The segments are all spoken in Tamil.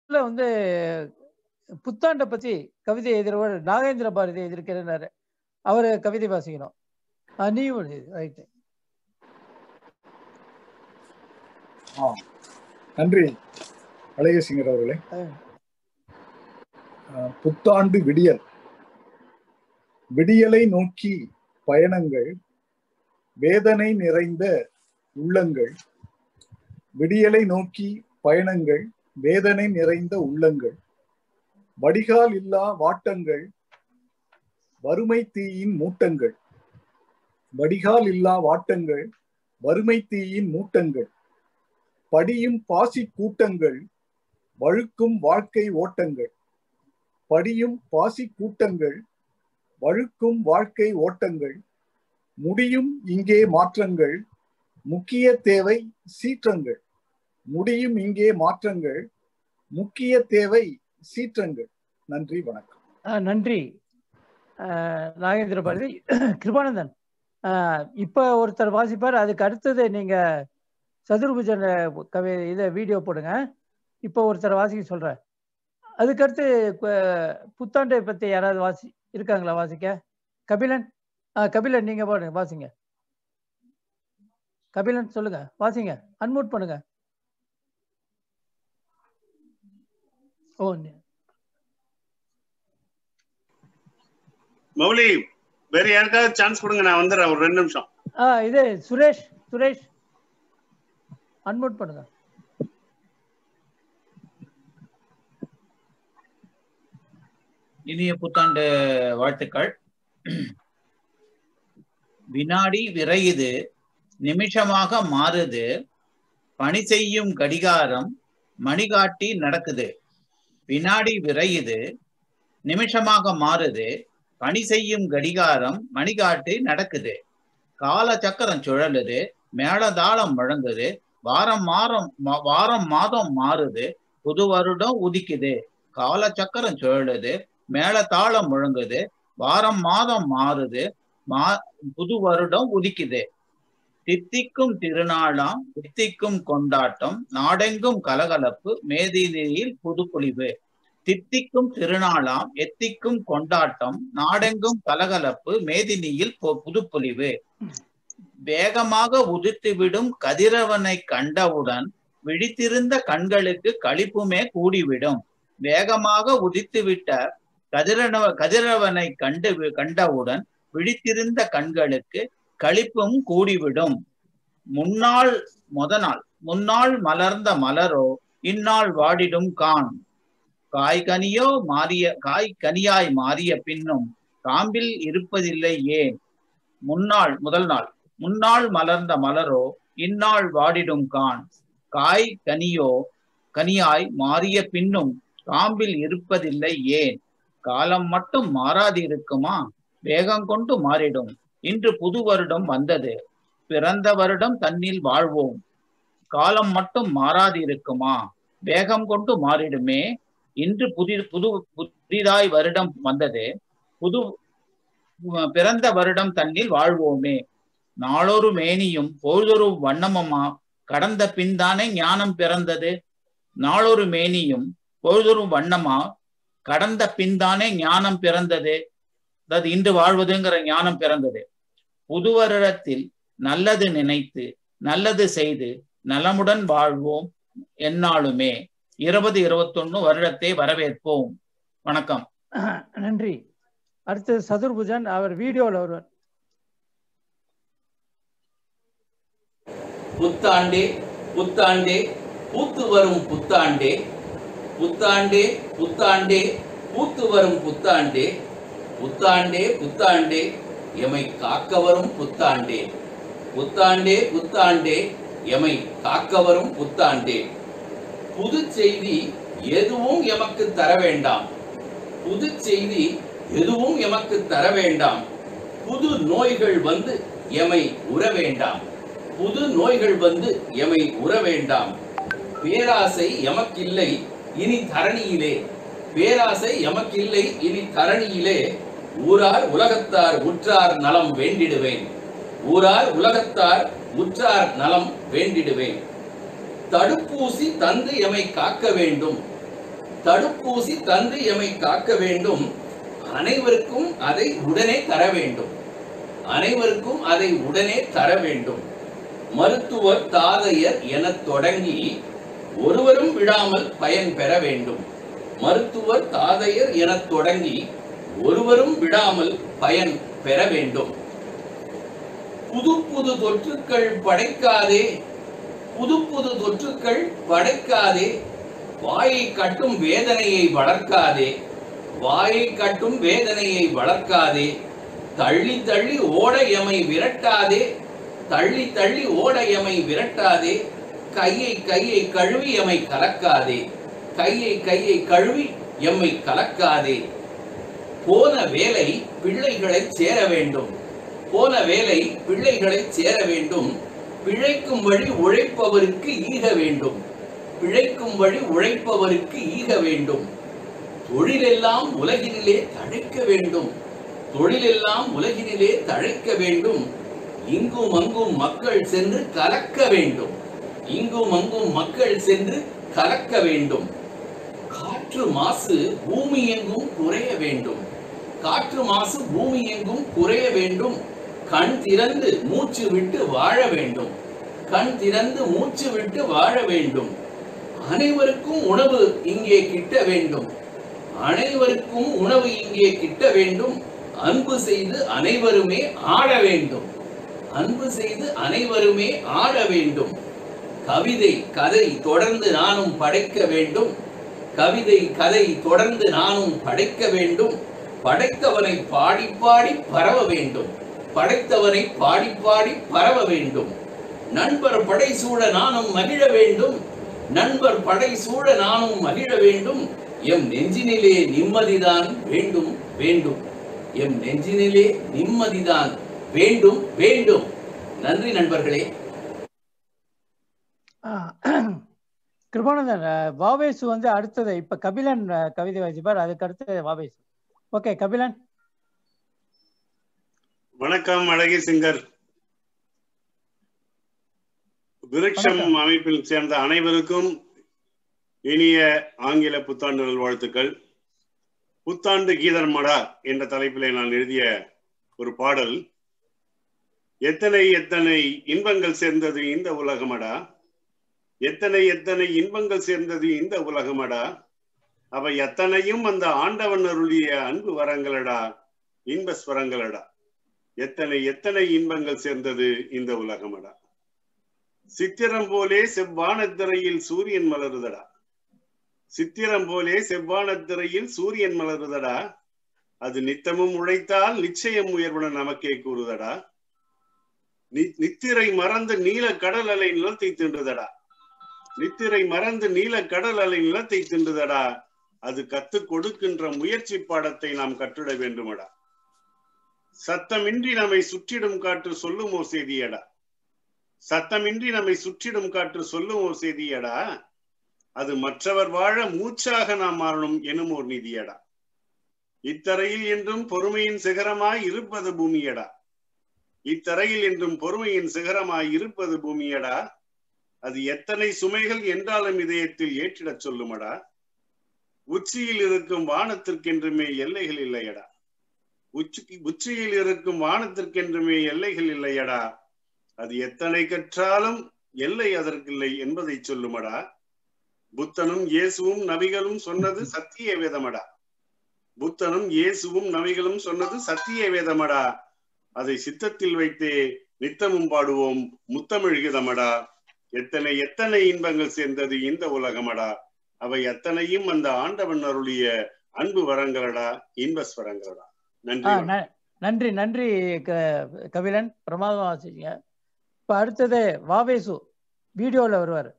முதல்ல வந்து புத்தாண்டை பத்தி கவிதை எழுதுறவர் நாகேந்திர பாரதி எழுதியிருக்கிறாரு அவரு கவிதை வாசிக்கணும் ஆ, நீ ரைட்டு ஆ நன்றி அழகேசிங்கர் அவர்களே அஹ், புத்தாண்டு விடியல் விடியலை நோக்கி பயணங்கள் வேதனை நிறைந்த உள்ளங்கள் விடியலை நோக்கி பயணங்கள் வேதனை நிறைந்த உள்ளங்கள் வடிகால் இல்லா வாட்டங்கள் வறுமை தீயின் மூட்டங்கள் வடிகால் இல்லா வாட்டங்கள் வறுமை தீயின் மூட்டங்கள் படியும் பாசி கூட்டங்கள் வழுக்கும் வாழ்க்கை ஓட்டங்கள் படியும் பாசி கூட்டங்கள் வழுக்கும் வாழ்க்கை ஓட்டங்கள் முடியும் இங்கே மாற்றங்கள் முக்கிய தேவை சீற்றங்கள் முடியும் இங்கே மாற்றங்கள் முக்கிய தேவை சீற்றங்கள் நன்றி வணக்கம் ஆ, நன்றி ஆ, நாகேந்திர பாரதி கிருபானந்தன் ஆ, இப்ப ஒருத்தர் வாசிப்பார் அதுக்கு அடுத்தது நீங்க சதுர்புஜன் கவி இதை வீடியோ போடுங்க இப்போ ஒருத்தர் வாசிக்க சொல்றேன் அதுக்கடுத்து கு- புத்தாண்டை பத்தி யாராவது வாசி இருக்காங்களா வாசிக்க கபிலன் ஆ கபிலன் நீங்க பாடுங்க வாசிங்க கபிலன் சொல்லுங்க வாசிங்க அன்மூட் பண்ணுங்க ஓ நீ- மௌலி வேற யாருக்காவது சான்ஸ் கொடுங்க நான் வந்துடுறேன் ஒரு ரெண்டு நிமிஷம் ஆ இது சுரேஷ் சுரேஷ் அன்மூட் பண்ணுங்க இனிய புத்தாண்டு வாழ்த்துக்கள் வினாடி விரையுது நிமிஷமாக மாறுது பணி செய்யும் கடிகாரம் மணிகாட்டி நடக்குது வினாடி விரையுது நிமிஷமாக மாறுது பணி செய்யும் கடிகாரம் மணிகாட்டி நடக்குது கால சக்கரம் சுழலுது மேளதாளம் முழங்குது வாரம் மாதம் மா- வாரம் மாதம் மாறுது புது வருடம் உதிக்குது கால சக்கரம் சுழலுது மேளதாளம் முழங்குது வாரம் மாதம் மாறுது மா புது வருடம் உதிக்குது தித்திக்கும் திருநாளாம் தித்திக்கும் கொண்டாட்டம் நாடெங்கும் கலகலப்பு மேதினியில் புதுப்பொலிவு தித்திக்கும் திருநாளாம் எத்திக்கும் கொண்டாட்டம் நாடெங்கும் கலகலப்பு மேதினியில் பொ- புதுப்பொலிவு வேகமாக உதித்துவிடும் கதிரவனை கண்டவுடன் விழித்திருந்த கண்களுக்கு களிப்புமே கூடிவிடும் வேகமாக உதித்துவிட்ட கதிரவ கதிரவனை கண்டு கண்டவுடன் விழித்திருந்த கண்களுக்கு களிப்பும் கூடிவிடும் முன்னாள் முத நாள் முன்னாள் மலர்ந்த மலரோ இந்நாள் வாடிடும் கான் காய்கனியோ மாறிய காய் கனியாய் மாறிய பின்னும் காம்பில் இருப்பதில்லை ஏன் முன்னாள் முதல் நாள் முன்னாள் மலர்ந்த மலரோ இந்நாள் வாடிடும் கான் காய் கனியோ கனியாய் மாறிய பின்னும் காம்பில் இருப்பதில்லை ஏன் காலம் மட்டும் மாறாதிருக்குமா வேகம் கொண்டு மாறிடும் இன்று புது வருடம் வந்தது பிறந்த வருடம் தன்னில் வாழ்வோம் காலம் மட்டும் மாறாதிருக்குமா வேகம் கொண்டு மாறிடுமே இன்று புதி புது புதிதாய் வருடம் வந்தது புது உம், பிறந்த வருடம் தன்னில் வாழ்வோமே நாளொரு மேனியும் பொழுதொரு வண்ணமுமா கடந்த பின்தானே ஞானம் பிறந்தது நாளொரு மேனியும் பொழுதொரு வண்ணமா கடந்த பின்தானே ஞானம் பிறந்தது அதாவது இன்று வாழ்வதுங்கிற ஞானம் பிறந்தது புது வருடத்தில் நல்லது நினைத்து நல்லது செய்து நலமுடன் வாழ்வோம் எந்நாளுமே இருபது இருபத்தொன்னு வருடத்தை வரவேற்போம் வணக்கம் நன்றி அடுத்து சதுர்புஜன் அவர் வீடியோவில் வருவார் புத்தாண்டே புத்தாண்டே பூத்து வரும் புத்தாண்டே புத்தாண்டே புத்தாண்டே பூத்து வரும் புத்தாண்டே புத்தாண்டே புத்தாண்டே எமை காக்க வரும் புத்தாண்டே புத்தாண்டே புத்தாண்டே எமை காக்க வரும் புத்தாண்டே புது செய்தி எதுவும் எமக்கு தர வேண்டாம் புது செய்தி எதுவும் எமக்கு தர வேண்டாம் புது நோய்கள் வந்து எமை உற வேண்டாம் புது நோய்கள் வந்து எமை உற வேண்டாம் பேராசை எமக்கில்லை இனி தரணியிலே பேராசை எமக்கில்லை இனி தரணியிலே ஊரார் உலகத்தார் உற்றார் நலம் வேண்டிடுவேன் ஊரார் உலகத்தார் உற்றார் நலம் வேண்டிடுவேன் தடுப்பூசி தந்து எமை காக்க வேண்டும் தடுப்பூசி தந்து எமை காக்க வேண்டும் அனைவருக்கும் அதை உடனே தர வேண்டும் அனைவருக்கும் அதை உடனே தர வேண்டும் மருத்துவர் தாதையர் எனத் தொடங்கி ஒருவரும் விடாமல் பயன் பெற வேண்டும் மருத்துவர் தாதையர் எனத் தொடங்கி ஒருவரும் விடாமல் பயன் பெற வேண்டும் புது புது தொற்றுக்கள் படைக்காதே புது புது தொற்றுக்கள் படைக்காதே வாயை கட்டும் வேதனையை வளர்க்காதே வாயை கட்டும் வேதனையை வளர்க்காதே தள்ளி தள்ளி ஓட எமை விரட்டாதே தள்ளி தள்ளி ஓட எமை விரட்டாதே கையை கையை கழுவி எமை கலக்காதே கையை கையை கழுவி எம்மை கலக்காதே போன வேலை பிள்ளைகளை சேர வேண்டும் போன வேலை பிள்ளைகளை சேர வேண்டும் பிழைக்கும் வழி உழைப்பவருக்கு ஈக வேண்டும் பிழைக்கும் வழி உழைப்பவருக்கு ஈக வேண்டும் தொழிலெல்லாம் உலகினிலே தழைக்க வேண்டும் தொழிலெல்லாம் உலகினிலே தழைக்க வேண்டும் இங்கும் அங்கும் மக்கள் சென்று கலக்க வேண்டும் இங்கும் அங்கும் மக்கள் சென்று கலக்க வேண்டும் காற்று மாசு பூமி எங்கும் குறைய வேண்டும் காற்று மாசு பூமி எங்கும் குறைய வேண்டும் கண் திறந்து மூச்சு விட்டு வாழ வேண்டும் கண் திறந்து மூச்சு விட்டு வாழ வேண்டும் அனைவருக்கும் உணவு இங்கே கிட்ட வேண்டும் அனைவருக்கும் உணவு இங்கே கிட்ட வேண்டும் அன்பு செய்து அனைவருமே ஆட வேண்டும் அன்பு செய்து அனைவருமே ஆட வேண்டும் கவிதை கதை தொடர்ந்து நானும் படைக்க வேண்டும் கவிதை கதை தொடர்ந்து நானும் படைக்க வேண்டும் படைத்தவனை பாடி பாடி பரவ வேண்டும் படைத்தவனை பாடி பாடி பரவ வேண்டும் நண்பர் படை சூழ நானும் மகிழ வேண்டும் நண்பர் படை சூழ நானும் மகிழ வேண்டும் எம் நெஞ்சினிலே நிம்மதிதான் வேண்டும் வேண்டும் எம் நெஞ்சினிலே நிம்மதிதான் வேண்டும் வேண்டும் நன்றி நண்பர்களே கிருபானந்தன் அஹ், வாவேசு வந்து அடுத்தது இப்ப கபிலன் அஹ், கவிதை வாசிப்பார் அதுக்கு அடுத்து வாவேசு ஓகே கபிலன் வணக்கம் அழகி சிங்கர் விருட்சம் வணக்கம். அமைப்பில் சேர்ந்த அனைவருக்கும் இனிய ஆங்கில புத்தாண்டு நல்வாழ்த்துக்கள் புத்தாண்டு கீதர்மடா என்ற தலைப்பிலே நான் எழுதிய ஒரு பாடல் எத்தனை எத்தனை இன்பங்கள் சேர்ந்தது இந்த உலகமடா எத்தனை எத்தனை இன்பங்கள் சேர்ந்தது இந்த உலகமடா அவை எத்தனையும் அந்த ஆண்டவன் அருளிய அன்பு வரங்களடா இன்ப ஸ்வரங்களடா எத்தனை எத்தனை இன்பங்கள் சேர்ந்தது இந்த உலகமடா சித்திரம் போலே செவ்வானத்திரையில் சூரியன் மலருதடா சித்திரம் போலே செவ்வானத்திரையில் சூரியன் மலருதடா அது நித்தமும் உழைத்தால் நிச்சயம் உயர்வுடன் நமக்கே கூறுதடா நி- நித்திரை மறந்து நீல கடல் அலை நிலத்தை தின்றுதடா நித்திரை மறந்து நீல கடல் அலை நிலத்தை தின்றுதடா அது கத்துக் கொடுக்கின்ற முயற்சி பாடத்தை நாம் கற்றுட வேண்டுமடா சத்தமின்றி நம்மை சுற்றிடும் காற்று சொல்லும் ஓர் செய்தியடா சத்தமின்றி நம்மை சுற்றிடும் காற்று சொல்லும் ஓர் செய்தியடா அது மற்றவர் வாழ மூச்சாக நாம் மாறணும் எனும் ஓர் நிதியடா இத்தரையில் என்றும் பொறுமையின் சிகரமாய் இருப்பது பூமியடா இத்தரையில் என்றும் பொறுமையின் சிகரமாய் இருப்பது பூமியடா அது எத்தனை சுமைகள் என்றாலும் இதயத்தில் ஏற்றிடச் சொல்லுமடா உச்சியில் இருக்கும் வானத்திற்கென்றுமே எல்லைகள் இல்லையடா உச்சி உச்சியில் இருக்கும் வானத்திற்கென்றுமே எல்லைகள் இல்லையடா அது எத்தனை கற்றாலும் எல்லை அதற்கில்லை என்பதை சொல்லுமடா புத்தனும் இயேசுவும் நபிகளும் சொன்னது சத்திய வேதமடா புத்தனும் இயேசுவும் நபிகளும் சொன்னது சத்திய வேதமடா அதை சித்தத்தில் வைத்தே நித்தமும் பாடுவோம் முத்தமிழ்கிதமடா எத்தனை எத்தனை இன்பங்கள் சேர்ந்தது இந்த உலகமடா அவை அத்தனையும் அந்த ஆண்டவன் அருளிய அன்பு வரங்களடா இன்பஸ்வரங்களடா ஆ, நன்றி வணக்கம். ந- நன்றி நன்றி க- கபிலன் பிரமாதமா வாசிச்சீங்க இப்ப அடுத்தது வாவேசு வீடியோல வருவார்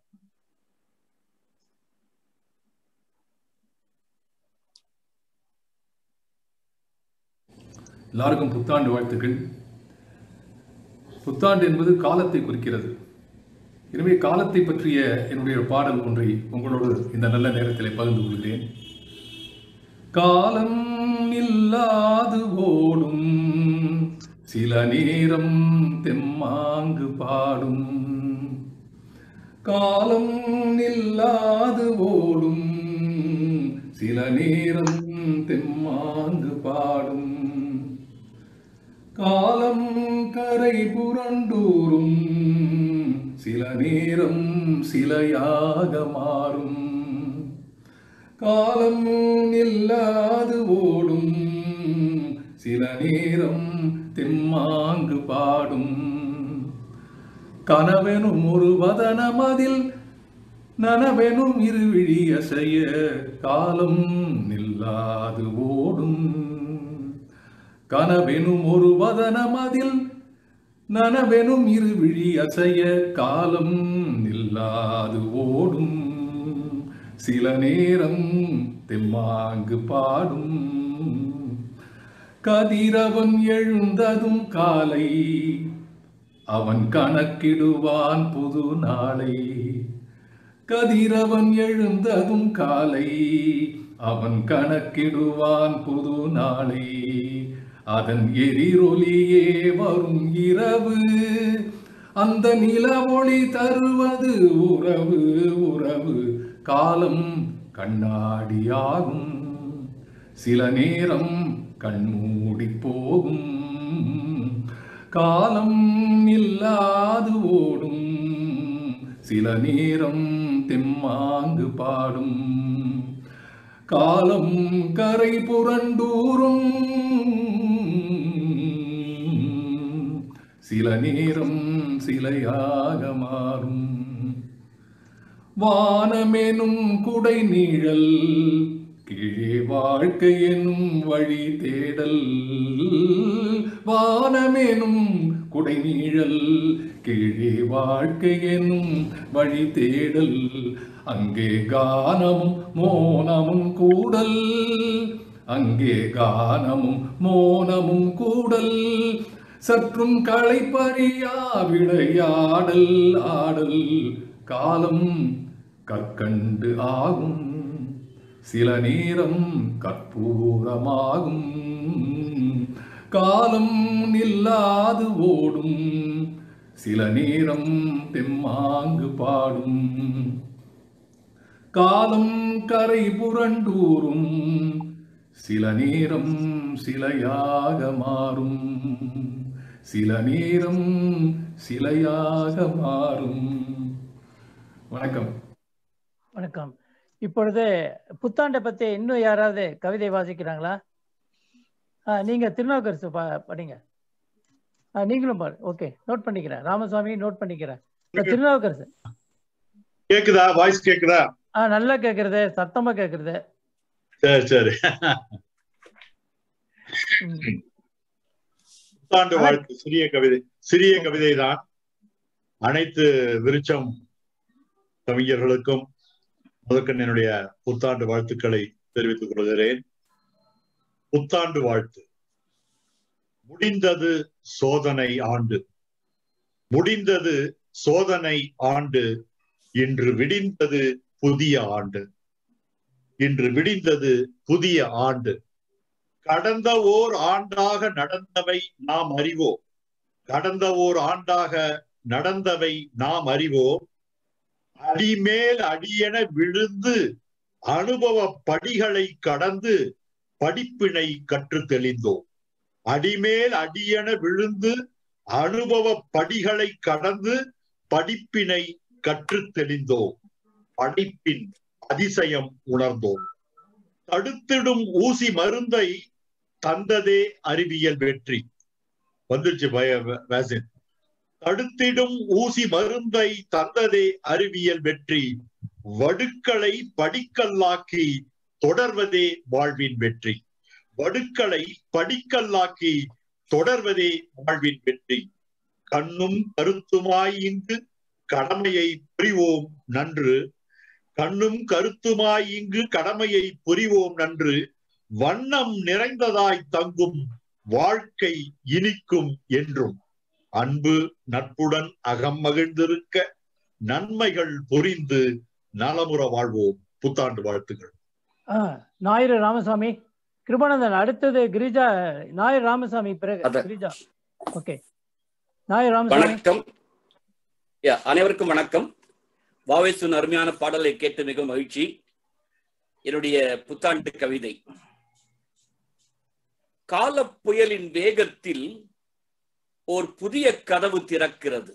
எல்லாருக்கும் புத்தாண்டு வாழ்த்துக்கள் புத்தாண்டு என்பது காலத்தை குறிக்கிறது எனவே காலத்தை பற்றிய என்னுடைய பாடல் ஒன்றை உங்களோடு இந்த நல்ல நேரத்தில் பகிர்ந்து கொள்கிறேன் காலம் இல்லாது ஓடும் சில நேரம் தெம்மாங்கு பாடும் காலம் இல்லாது ஓடும் நேரம் தெம்மாங்கு பாடும் காலம் கரை புரண்டூரும் சில நேரம் சிலையாக மாறும் காலம் நில்லாது ஓடும் சில நேரம் தெம்மாங்கு பாடும் கனவெனும் ஒரு வதனமதில் நனவெனும் இருவிழி அசைய காலம் நில்லாது ஓடும் கனவெனும் ஒரு வதனமதில் நனவெனும் இருவிழி அசைய காலம் நில்லாது ஓடும் சில நேரம் தெம்மாங்கு பாடும் கதிரவன் எழுந்ததும் காலை அவன் கணக்கிடுவான் புது நாளை கதிரவன் எழுந்ததும் காலை அவன் கணக்கிடுவான் புது நாளை அதன் எரிரொலியே வரும் இரவு அந்த நில ஒளி தருவது உறவு உறவு காலம் கண்ணாடியாகும் சில நேரம் கண்மூடி போகும் காலம் இல்லாது ஓடும் சில நேரம் தெம்மாங்கு பாடும் காலம் கரை புரண்டூரும் சில நேரம் சிலையாக மாறும் வானமெனும் குடை நீழல் கீழே வாழ்க்கை எனும் வழி தேடல் வானமெனும் குடை நீழல் கீழே வாழ்க்கை எனும் வழி தேடல் அங்கே கானமும் மோனமும் கூடல் அங்கே கானமும் மோனமும் கூடல் சற்றும் களைப்பறியா விளையாடல் ஆடல் காலம் கற்கண்டு ஆகும் சில நேரம் கற்பூரமாகும் காலம் நில்லாது ஓடும் சில நேரம் தெம்மாங்கு பாடும் காலம் கரை புரண்டூரும் சில நேரம் சிலையாக மாறும் சில நேரம் சிலையாக மாறும் வணக்கம் வணக்கம் இப்பொழுது புத்தாண்டை பத்தி இன்னும் யாராவது கவிதை வாசிக்கிறாங்களா ஆ, நீங்க திருநாவுக்கரசு பா படிங்க ஆ, நீங்களும் பாரு ஓகே நோட் பண்ணிக்கிறேன் ராமசாமி நோட் பண்ணிக்கிறேன் இப்ப திருநாவுக்கரசு கேக்குதா வாய்ஸ் கேக்குதா ஆ நல்லா கேக்குறது சத்தமா கேக்குறது சரி சரி ம். புத்தாண்டு வாழ்த்து சிறிய கவிதை சிறிய கவிதை தான் அனைத்து விருச்சம் கவிஞர்களுக்கும் முதற்கண் என்னுடைய புத்தாண்டு வாழ்த்துக்களை தெரிவித்துக் கொள்கிறேன் புத்தாண்டு வாழ்த்து முடிந்தது சோதனை ஆண்டு முடிந்தது சோதனை ஆண்டு இன்று விடிந்தது புதிய ஆண்டு இன்று விடிந்தது புதிய ஆண்டு கடந்த ஓர் ஆண்டாக நடந்தவை நாம் அறிவோம் கடந்த ஓர் ஆண்டாக நடந்தவை நாம் அறிவோம் அடிமேல் அடியென விழுந்து அனுபவ படிகளை கடந்து படிப்பினை கற்று தெளிந்தோம் அடிமேல் அடியென விழுந்து அனுபவ படிகளை கடந்து படிப்பினை கற்று தெளிந்தோம் படிப்பின் அதிசயம் உணர்ந்தோம் தடுத்திடும் ஊசி மருந்தை தந்ததே அறிவியல் வெற்றி வந்துருச்சு பய வேசின் தடுத்திடும் ஊசி மருந்தை தந்ததே அறிவியல் வெற்றி வடுக்களை படிக்கல்லாக்கி தொடர்வதே வாழ்வின் வெற்றி வடுக்களை படிக்கல்லாக்கி தொடர்வதே வாழ்வின் வெற்றி கண்ணும் கருத்துமாய் இங்கு கடமையை புரிவோம் நன்று கண்ணும் கருத்துமாய் இங்கு கடமையை புரிவோம் நன்று வண்ணம் நிறைந்ததாய் தங்கும் வாழ்க்கை இனிக்கும் என்றும் அன்பு நட்புடன் அகம் மகிழ்ந்திருக்க நன்மைகள் புரிந்து நலமுற வாழ்வோம் புத்தாண்டு வாழ்த்துக்கள் ஆ, ஞாயிறு ராமசாமி கிருபானந்தன் அடுத்தது கிரிஜா ஞாயிறு ராமசாமி பிறகு அதான். கிரிஜா ஓகே ஞாயிறு ராமசாமி வணக்கம் யா, அனைவருக்கும் வணக்கம் வாவேசு அருமையான பாடலை கேட்டு மிகவும் மகிழ்ச்சி என்னுடைய புத்தாண்டு கவிதை காலப் புயலின் வேகத்தில் ஓர் புதிய கதவு திறக்கிறது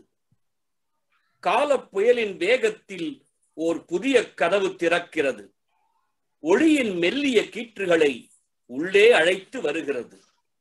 காலப் புயலின் வேகத்தில் ஓர் புதிய கதவு திறக்கிறது ஒளியின் மெல்லிய கீற்றுகளை உள்ளே அழைத்து வருகிறது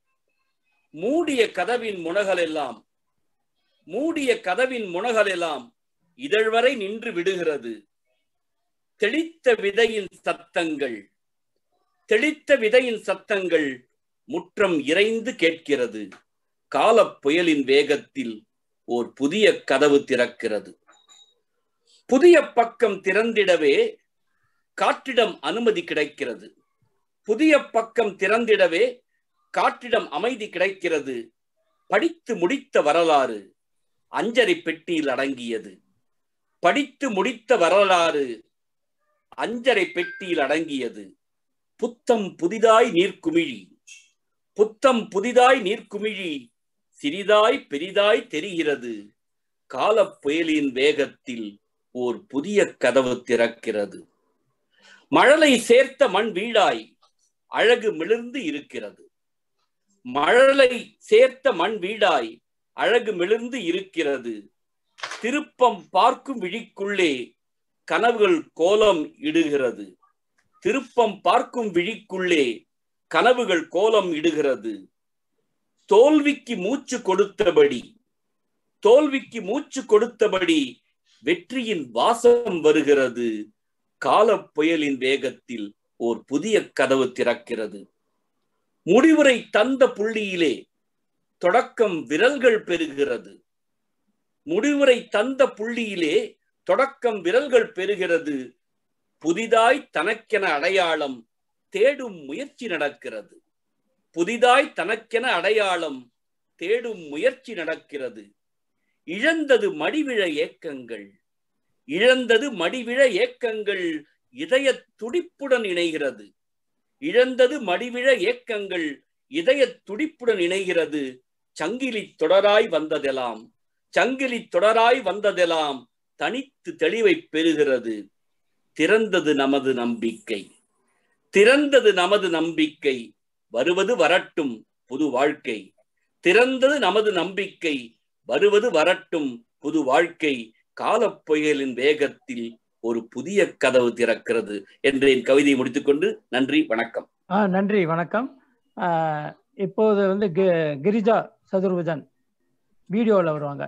மூடிய கதவின் முனகளெல்லாம் மூடிய கதவின் முனகளெல்லாம் இதழ்வரை நின்று விடுகிறது தெளித்த விதையின் சத்தங்கள் தெளித்த விதையின் சத்தங்கள் முற்றம் இறைந்து கேட்கிறது காலப் புயலின் வேகத்தில் ஓர் புதிய கதவு திறக்கிறது புதிய பக்கம் திறந்திடவே காற்றிடம் அனுமதி கிடைக்கிறது புதிய பக்கம் திறந்திடவே காற்றிடம் அமைதி கிடைக்கிறது படித்து முடித்த வரலாறு அஞ்சரை பெட்டியில் அடங்கியது படித்து முடித்த வரலாறு அஞ்சரை பெட்டியில் அடங்கியது புத்தம் புதிதாய் நீர்க்குமிழி புத்தம் புதிதாய் நீர்க்குமிழி சிறிதாய் பெரிதாய் தெரிகிறது காலப் புயலின் வேகத்தில் ஓர் புதிய கதவு திறக்கிறது மழலை சேர்த்த மண் வீழாய் அழகு மிளிர்ந்து இருக்கிறது மழலை சேர்த்த மண் வீடாய் அழகு மிளிர்ந்து இருக்கிறது திருப்பம் பார்க்கும் விழிக்குள்ளே கனவுகள் கோலம் இடுகிறது திருப்பம் பார்க்கும் விழிக்குள்ளே கனவுகள் கோலம் இடுகிறது தோல்விக்கு மூச்சு கொடுத்தபடி தோல்விக்கு மூச்சு கொடுத்தபடி வெற்றியின் வாசம் வருகிறது காலப் புயலின் வேகத்தில் ஓர் புதிய கதவு திறக்கிறது முடிவுரை தந்த புள்ளியிலே தொடக்கம் விரல்கள் பெறுகிறது முடிவுரை தந்த புள்ளியிலே தொடக்கம் விரல்கள் பெறுகிறது புதிதாய் தனக்கென அடையாளம் தேடும் முயற்சி நடக்கிறது புதிதாய் தனக்கென அடையாளம் தேடும் முயற்சி நடக்கிறது இழந்தது மடிவிழ ஏக்கங்கள் இழந்தது மடிவிழ ஏக்கங்கள் இதய துடிப்புடன் இணைகிறது இழந்தது மடிவிழ ஏக்கங்கள் இதய துடிப்புடன் இணைகிறது சங்கிலி தொடராய் வந்ததெல்லாம் சங்கிலி தொடராய் வந்ததெல்லாம் தனித்து தெளிவை பெறுகிறது திறந்தது நமது நம்பிக்கை திறந்தது நமது நம்பிக்கை வருவது வரட்டும் புது வாழ்க்கை திறந்தது நமது நம்பிக்கை வருவது வரட்டும் புது வாழ்க்கை காலப் புயலின் வேகத்தில் ஒரு புதிய கதவு திறக்கிறது என்று என் கவிதையை முடித்துக்கொண்டு நன்றி வணக்கம் ஆ நன்றி வணக்கம் ஆ, இப்போது வந்து கி- கிரிஜா சதுர்புஜன் வீடியோவில் வருவாங்க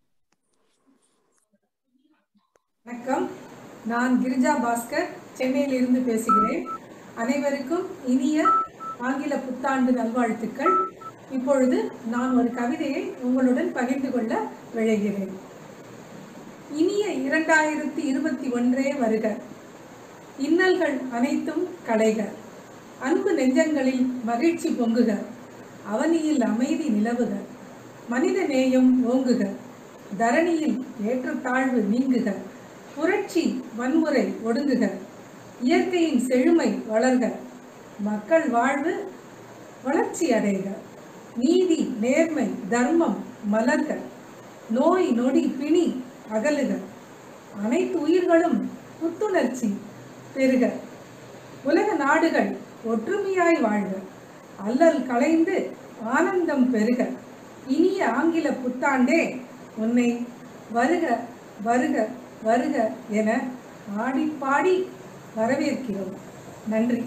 வணக்கம் நான் கிரிஜா பாஸ்கர் சென்னையிலிருந்து பேசுகிறேன் அனைவருக்கும் இனிய ஆங்கில புத்தாண்டு நல்வாழ்த்துக்கள் இப்பொழுது நான் ஒரு கவிதையை உங்களுடன் பகிர்ந்து கொள்ள விழைகிறேன் இனிய இரண்டாயிரத்தி இருபத்தி ஒன்றே வருக இன்னல்கள் அனைத்தும் களைக அன்பு நெஞ்சங்களில் மகிழ்ச்சி பொங்குக அவனியில் அமைதி நிலவுக மனித நேயம் ஓங்குக தரணியில் ஏற்றத்தாழ்வு நீங்குக புரட்சி வன்முறை ஒடுங்குக இயற்கையின் செழுமை வளர்க மக்கள் வாழ்வு வளர்ச்சி அடைக நீதி நேர்மை தர்மம் மலர்க நோய் நொடி பிணி அகலுக அனைத்து உயிர்களும் புத்துணர்ச்சி பெருக உலக நாடுகள் ஒற்றுமையாய் வாழ்க அல்லல் களைந்து ஆனந்தம் பெருக இனிய ஆங்கில புத்தாண்டே உன்னை வருக வருக வருக என ஆடி பாடி வரவேற்கிறோம் நன்றி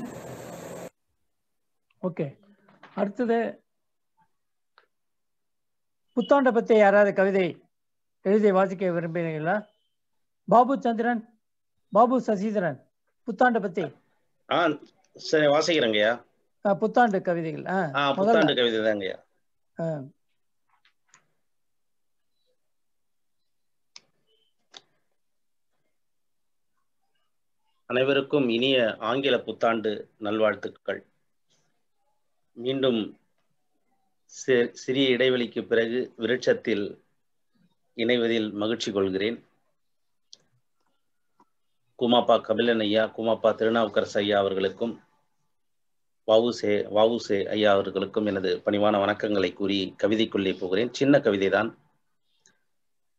ஓகே அடுத்தது புத்தாண்டை பற்றி யாராவது கவிதை எழுதி வாசிக்க விரும்புகிறீங்களா பாபு சந்திரன் பாபு சசிதரன் புத்தாண்டை பற்றி ஆ சரி வாசிக்கிறேங்கய்யா ஆ, புத்தாண்டு கவிதைகள் ஆ ஆ முதல்ல புத்தாண்டு கவிதை தாங்கய்யா ஆ, அனைவருக்கும் இனிய ஆங்கில புத்தாண்டு நல்வாழ்த்துக்கள் மீண்டும் சி- சிறிய இடைவெளிக்கு பிறகு விருட்சத்தில் இணைவதில் மகிழ்ச்சி கொள்கிறேன் குமாப்பா கபிலன் ஐயா குமாப்பா திருநாவுக்கரசு ஐயா அவர்களுக்கும் வவுசே வவுசே ஐயா அவர்களுக்கும் எனது பணிவான வணக்கங்களை கூறி கவிதைக்குள்ளே போகிறேன் சின்ன கவிதைதான்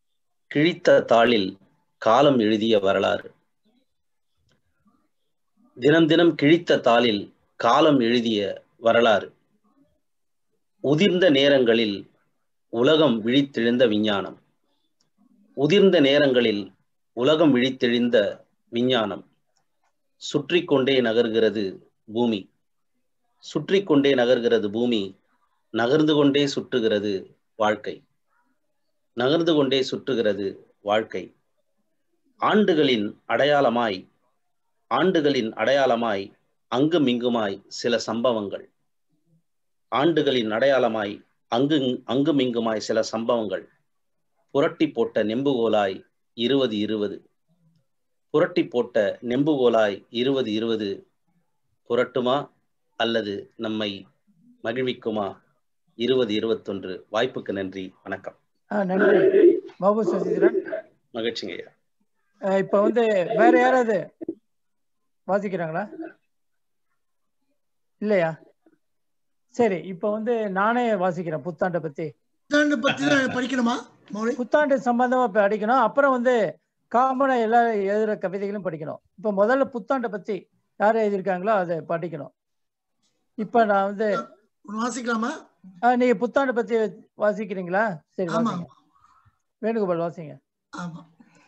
கிழித்த தாளில் காலம் எழுதிய வரலாறு தினம் தினம் கிழித்த தாளில் காலம் எழுதிய வரலாறு உதிர்ந்த நேரங்களில் உலகம் விழித்தெழுந்த விஞ்ஞானம் உதிர்ந்த நேரங்களில் உலகம் விழித்தெழுந்த விஞ்ஞானம் சுற்றி கொண்டே நகர்கிறது பூமி சுற்றி கொண்டே நகர்கிறது பூமி நகர்ந்து கொண்டே சுற்றுகிறது வாழ்க்கை நகர்ந்து கொண்டே சுற்றுகிறது வாழ்க்கை ஆண்டுகளின் அடையாளமாய் ஆண்டுகளின் அடையாளமாய் அங்கும் இங்குமாய் சில சம்பவங்கள் ஆண்டுகளின் அடையாளமாய் அங்கு அங்கும் இங்குமாய் சில சம்பவங்கள் புரட்டி போட்ட நெம்புகோலாய் இருபது இருபது புரட்டி போட்ட நெம்புகோலாய் இருபது இருபது புரட்டுமா அல்லது நம்மை மகிழ்விக்குமா இருபது இருபத்தொன்று வாய்ப்புக்கு நன்றி வணக்கம் ஆ நன்றி பாபு சசிதரன் மகிழ்ச்சிங்க ஐயா அஹ் இப்ப வந்து வேற யாராவது வாசிக்கிறாங்களா இல்லையா சரி இப்ப வந்து நானே வாசிக்கிறேன் புத்தாண்டை பத்தி புத்தாண்டு பத்தி தான் படிக்கணுமா மௌலி புத்தாண்டு சம்பந்தமா படிக்கணும் அப்புறம் வந்து காமனா எல்லாரும் எழுதுற கவிதைகளும் படிக்கணும் இப்ப முதல்ல புத்தாண்டை பத்தி யார் எழுதியிருக்காங்களோ அதை படிக்கணும் இப்ப நான் வந்து ஒண்ணு வாசிக்கலாமா ஆ, நீங்க புத்தாண்டை பத்தி வாசிக்கிறீங்களா சரி ஆமா வாசிங்க வேணுகோபால் வாசிங்க ஆமா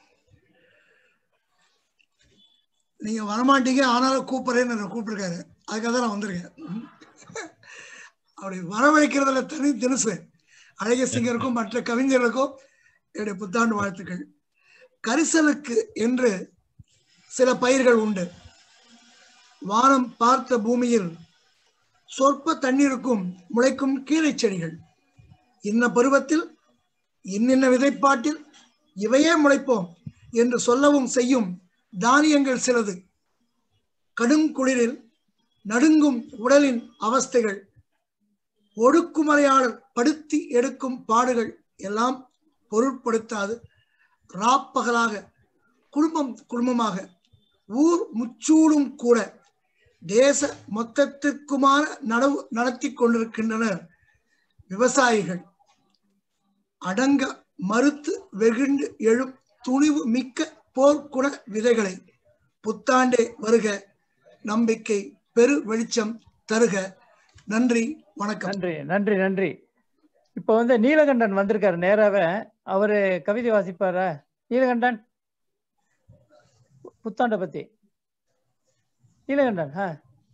நீங்க வரமாட்டீங்க ஆனாலும் கூப்பிடுறேன்னு என்னை கூப்பிட்டுருக்காரு அதுக்காக தான் நான் வந்திருக்கேன் ம். அப்படி வரவழைக்கிறதுல தனி தினசு அழகிய சிங்கருக்கும் மற்ற கவிஞர்களுக்கும் என்னுடைய புத்தாண்டு வாழ்த்துக்கள் கரிசலுக்கு என்று சில பயிர்கள் உண்டு வானம் பார்த்த பூமியில் சொற்ப தண்ணீருக்கும் முளைக்கும் கீரை செடிகள் இன்ன பருவத்தில் இன்னின்ன விதைப்பாட்டில் இவையே முளைப்போம் என்று சொல்லவும் செய்யும் தானியங்கள் சிலது கடும் குளிரில் நடுங்கும் உடலின் அவஸ்தைகள் ஒடுக்குமறையாளர் படுத்தி எடுக்கும் பாடுகள் எல்லாம் பொருட்படுத்தாது ராப்பகலாக குடும்பம் குடும்பமாக ஊர் முச்சூடும் கூட தேச மொத்தத்திற்குமான நடவு நடத்தி கொண்டிருக்கின்றனர் விவசாயிகள் அடங்க மறுத்து வெகுண்டு எழும் துணிவு மிக்க போர்க்குண விதைகளை புத்தாண்டே வருக நம்பிக்கை பெரு வெளிச்சம் தருக நன்றி வணக்கம் நன்றி நன்றி நன்றி இப்ப வந்து நீலகண்டன் வந்திருக்காரு நேராவே அவரு கவிதை வாசிப்பாரா நீலகண்டன் புத்தாண்டை பத்தி நீலகண்டன் ஆ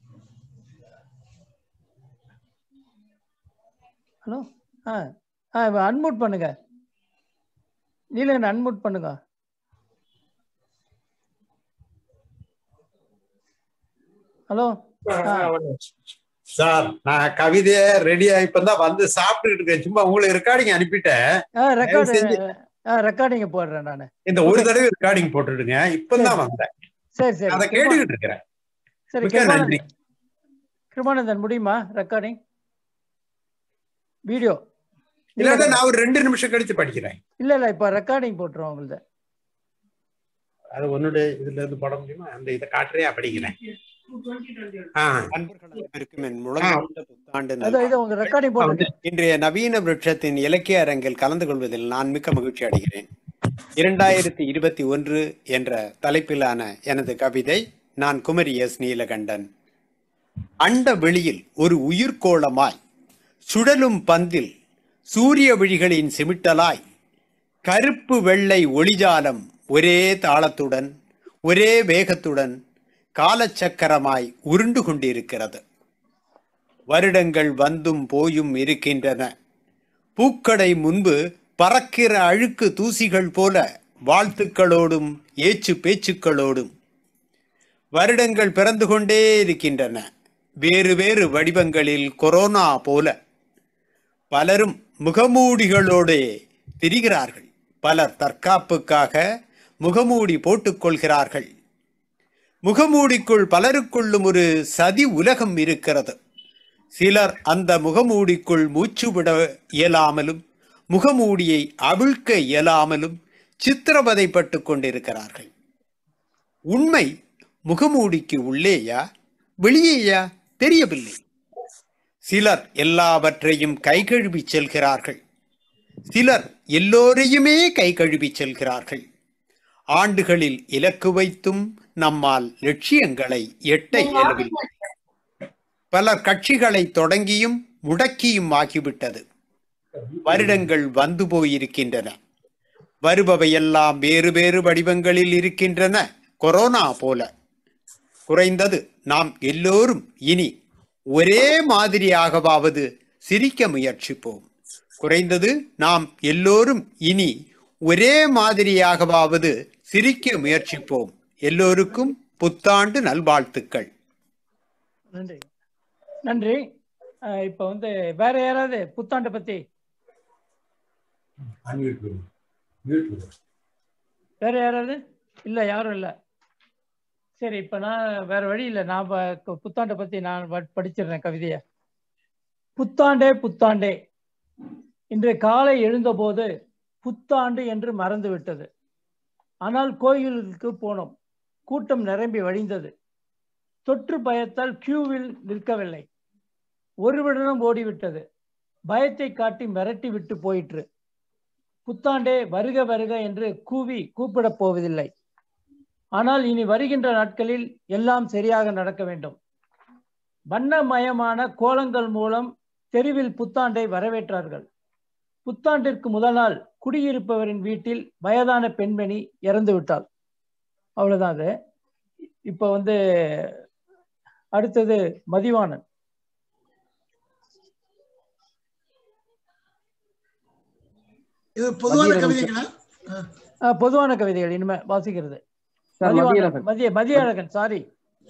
ஹலோ ஆ ஆ அன்மூட் பண்ணுங்க நீலகண்டன் அன்மூட் பண்ணுங்க ஹலோ சார் நான் கவிதைய ரெடியா இப்பதான் வந்து சாப்பிட்டுட்டு இருக்கேன் சும்மா உங்களுக்கு ரெக்கார்டிங் அனுப்பிட்டேன் ஆ ரெக்கார்டு செஞ்சு- ஆ ரெக்கார்டிங் போடுறேன் நானு இந்த ஒரு தடவை ரெக்கார்டிங் போட்டுடுங்க இப்பதான் வந்தேன் சரி சரி அதை கேட்டுக்கிட்டு இருக்கிறேன் சரி மிக்க நன்றி கிருபானந்தன் கிருபானந்தன் முடியுமா ரெக்கார்டிங் வீடியோ இல்லாட்ட நான் ஒரு ரெண்டு நிமிஷம் கழிச்சு படிக்கிறேன் இல்ல இல்ல இப்ப ரெக்கார்டிங் போட்டுருவோம் உங்களுது அது உன்னுடைய இதுல இருந்து போட முடியுமா அந்த இதை காட்டுறேன் படிக்கிறேன் ஆ. அன்பர்கள் அனைவருக்கும் என் முழங்கால புத்தாண்டு அதோ நல்வாழ்த்துக்கள். இது உங்க ரெக்கார்டிங் போட்டு இன்றைய நவீன விருட்சத்தின் இலக்கிய அரங்கில் கலந்து கொள்வதில் நான் மிக்க மகிழ்ச்சி அடைகிறேன் இரண்டாயிரத்தி இருபத்தி ஒன்று என்ற தலைப்பிலான எனது கவிதை நான் குமரி எஸ் நீலகண்டன் அண்ட வெளியில் ஒரு உயிர்கோளமாய் சுழலும் பந்தில் சூரிய விழிகளின் சிமிட்டலாய் கருப்பு வெள்ளை ஒளிஜாலம் ஒரே தாளத்துடன் ஒரே வேகத்துடன் காலச்சக்கரமாய் உருண்டு கொண்டிருக்கிறது வருடங்கள் வந்தும் போயும் இருக்கின்றன பூக்கடை முன்பு பறக்கிற அழுக்கு தூசிகள் போல வாழ்த்துக்களோடும் ஏச்சு பேச்சுக்களோடும் வருடங்கள் பிறந்து கொண்டே இருக்கின்றன வேறு வேறு வடிவங்களில் கொரோனா போல பலரும் முகமூடிகளோடே திரிகிறார்கள் பலர் தற்காப்புக்காக முகமூடி போட்டுக்கொள்கிறார்கள் முகமூடிக்குள் பலருக்குள்ளும் ஒரு சதி உலகம் இருக்கிறது சிலர் அந்த முகமூடிக்குள் மூச்சுவிட இயலாமலும் முகமூடியை அவிழ்க்க இயலாமலும் சித்திரவதைப்பட்டு கொண்டிருக்கிறார்கள் உண்மை முகமூடிக்கு உள்ளேயா வெளியேயா தெரியவில்லை சிலர் எல்லாவற்றையும் கை கழுவி செல்கிறார்கள் சிலர் எல்லோரையுமே கை கழுவி செல்கிறார்கள் ஆண்டுகளில் இலக்கு வைத்தும் நம்மால் லட்சியங்களை எட்ட இயலவில்லை பலர் கட்சிகளை தொடங்கியும் முடக்கியும் ஆகிவிட்டது வருடங்கள் வந்து போயிருக்கின்றன வருபவையெல்லாம் வேறு வேறு வடிவங்களில் இருக்கின்றன கொரோனா போல குறைந்தது நாம் எல்லோரும் இனி ஒரே மாதிரியாகவாவது சிரிக்க முயற்சிப்போம் குறைந்தது நாம் எல்லோரும் இனி ஒரே மாதிரியாகவாவது சிரிக்க முயற்சிப்போம் எல்லோருக்கும் புத்தாண்டு நல்வாழ்த்துக்கள் நன்றி நன்றி அஹ் இப்ப வந்து வேற யாராவது புத்தாண்டை பத்தி வேற யாராவது இல்ல யாரும் இல்ல சரி இப்ப நான் வேற வழி இல்லை நான் ப- புத்தாண்டை பத்தி நான் வ- படிச்சிடுறேன் கவிதைய புத்தாண்டே புத்தாண்டே இன்று காலை எழுந்தபோது புத்தாண்டு என்று மறந்து விட்டது ஆனால் கோயிலுக்கு போனோம் கூட்டம் நிரம்பி வழிந்தது தொற்று பயத்தால் கியூவில் நிற்கவில்லை ஒருவரிடம் ஓடிவிட்டது பயத்தை காட்டி மிரட்டி விட்டு போயிற்று புத்தாண்டே வருக வருக என்று கூவி கூப்பிடப் போவதில்லை ஆனால் இனி வருகின்ற நாட்களில் எல்லாம் சரியாக நடக்க வேண்டும் வண்ணமயமான கோலங்கள் மூலம் தெருவில் புத்தாண்டை வரவேற்றார்கள் புத்தாண்டிற்கு முதல் நாள் குடியிருப்பவரின் வீட்டில் வயதான பெண்மணி இறந்து விட்டாள் அவ்வளவுதான் அது இப்ப வந்து அடுத்தது மதிவாணன் இது பொதுவான மதிய கவிதைகளா அஹ், பொதுவான கவிதைகள் இனிமே வாசிக்கிறது சார் மதிவாணன், மதியழகன் மதிய மதியழகன் சாரி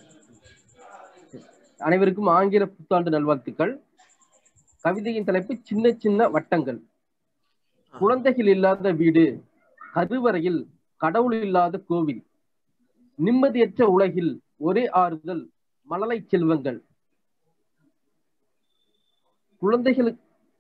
அனைவருக்கும் ஆங்கில புத்தாண்டு நல்வாழ்த்துக்கள் கவிதையின் தலைப்பு சின்ன சின்ன வட்டங்கள் குழந்தைகள் இல்லாத வீடு கருவறையில் கடவுள் இல்லாத கோவில் நிம்மதியற்ற உலகில் ஒரே ஆறுதல் மழலை செல்வங்கள் குழந்தைகள்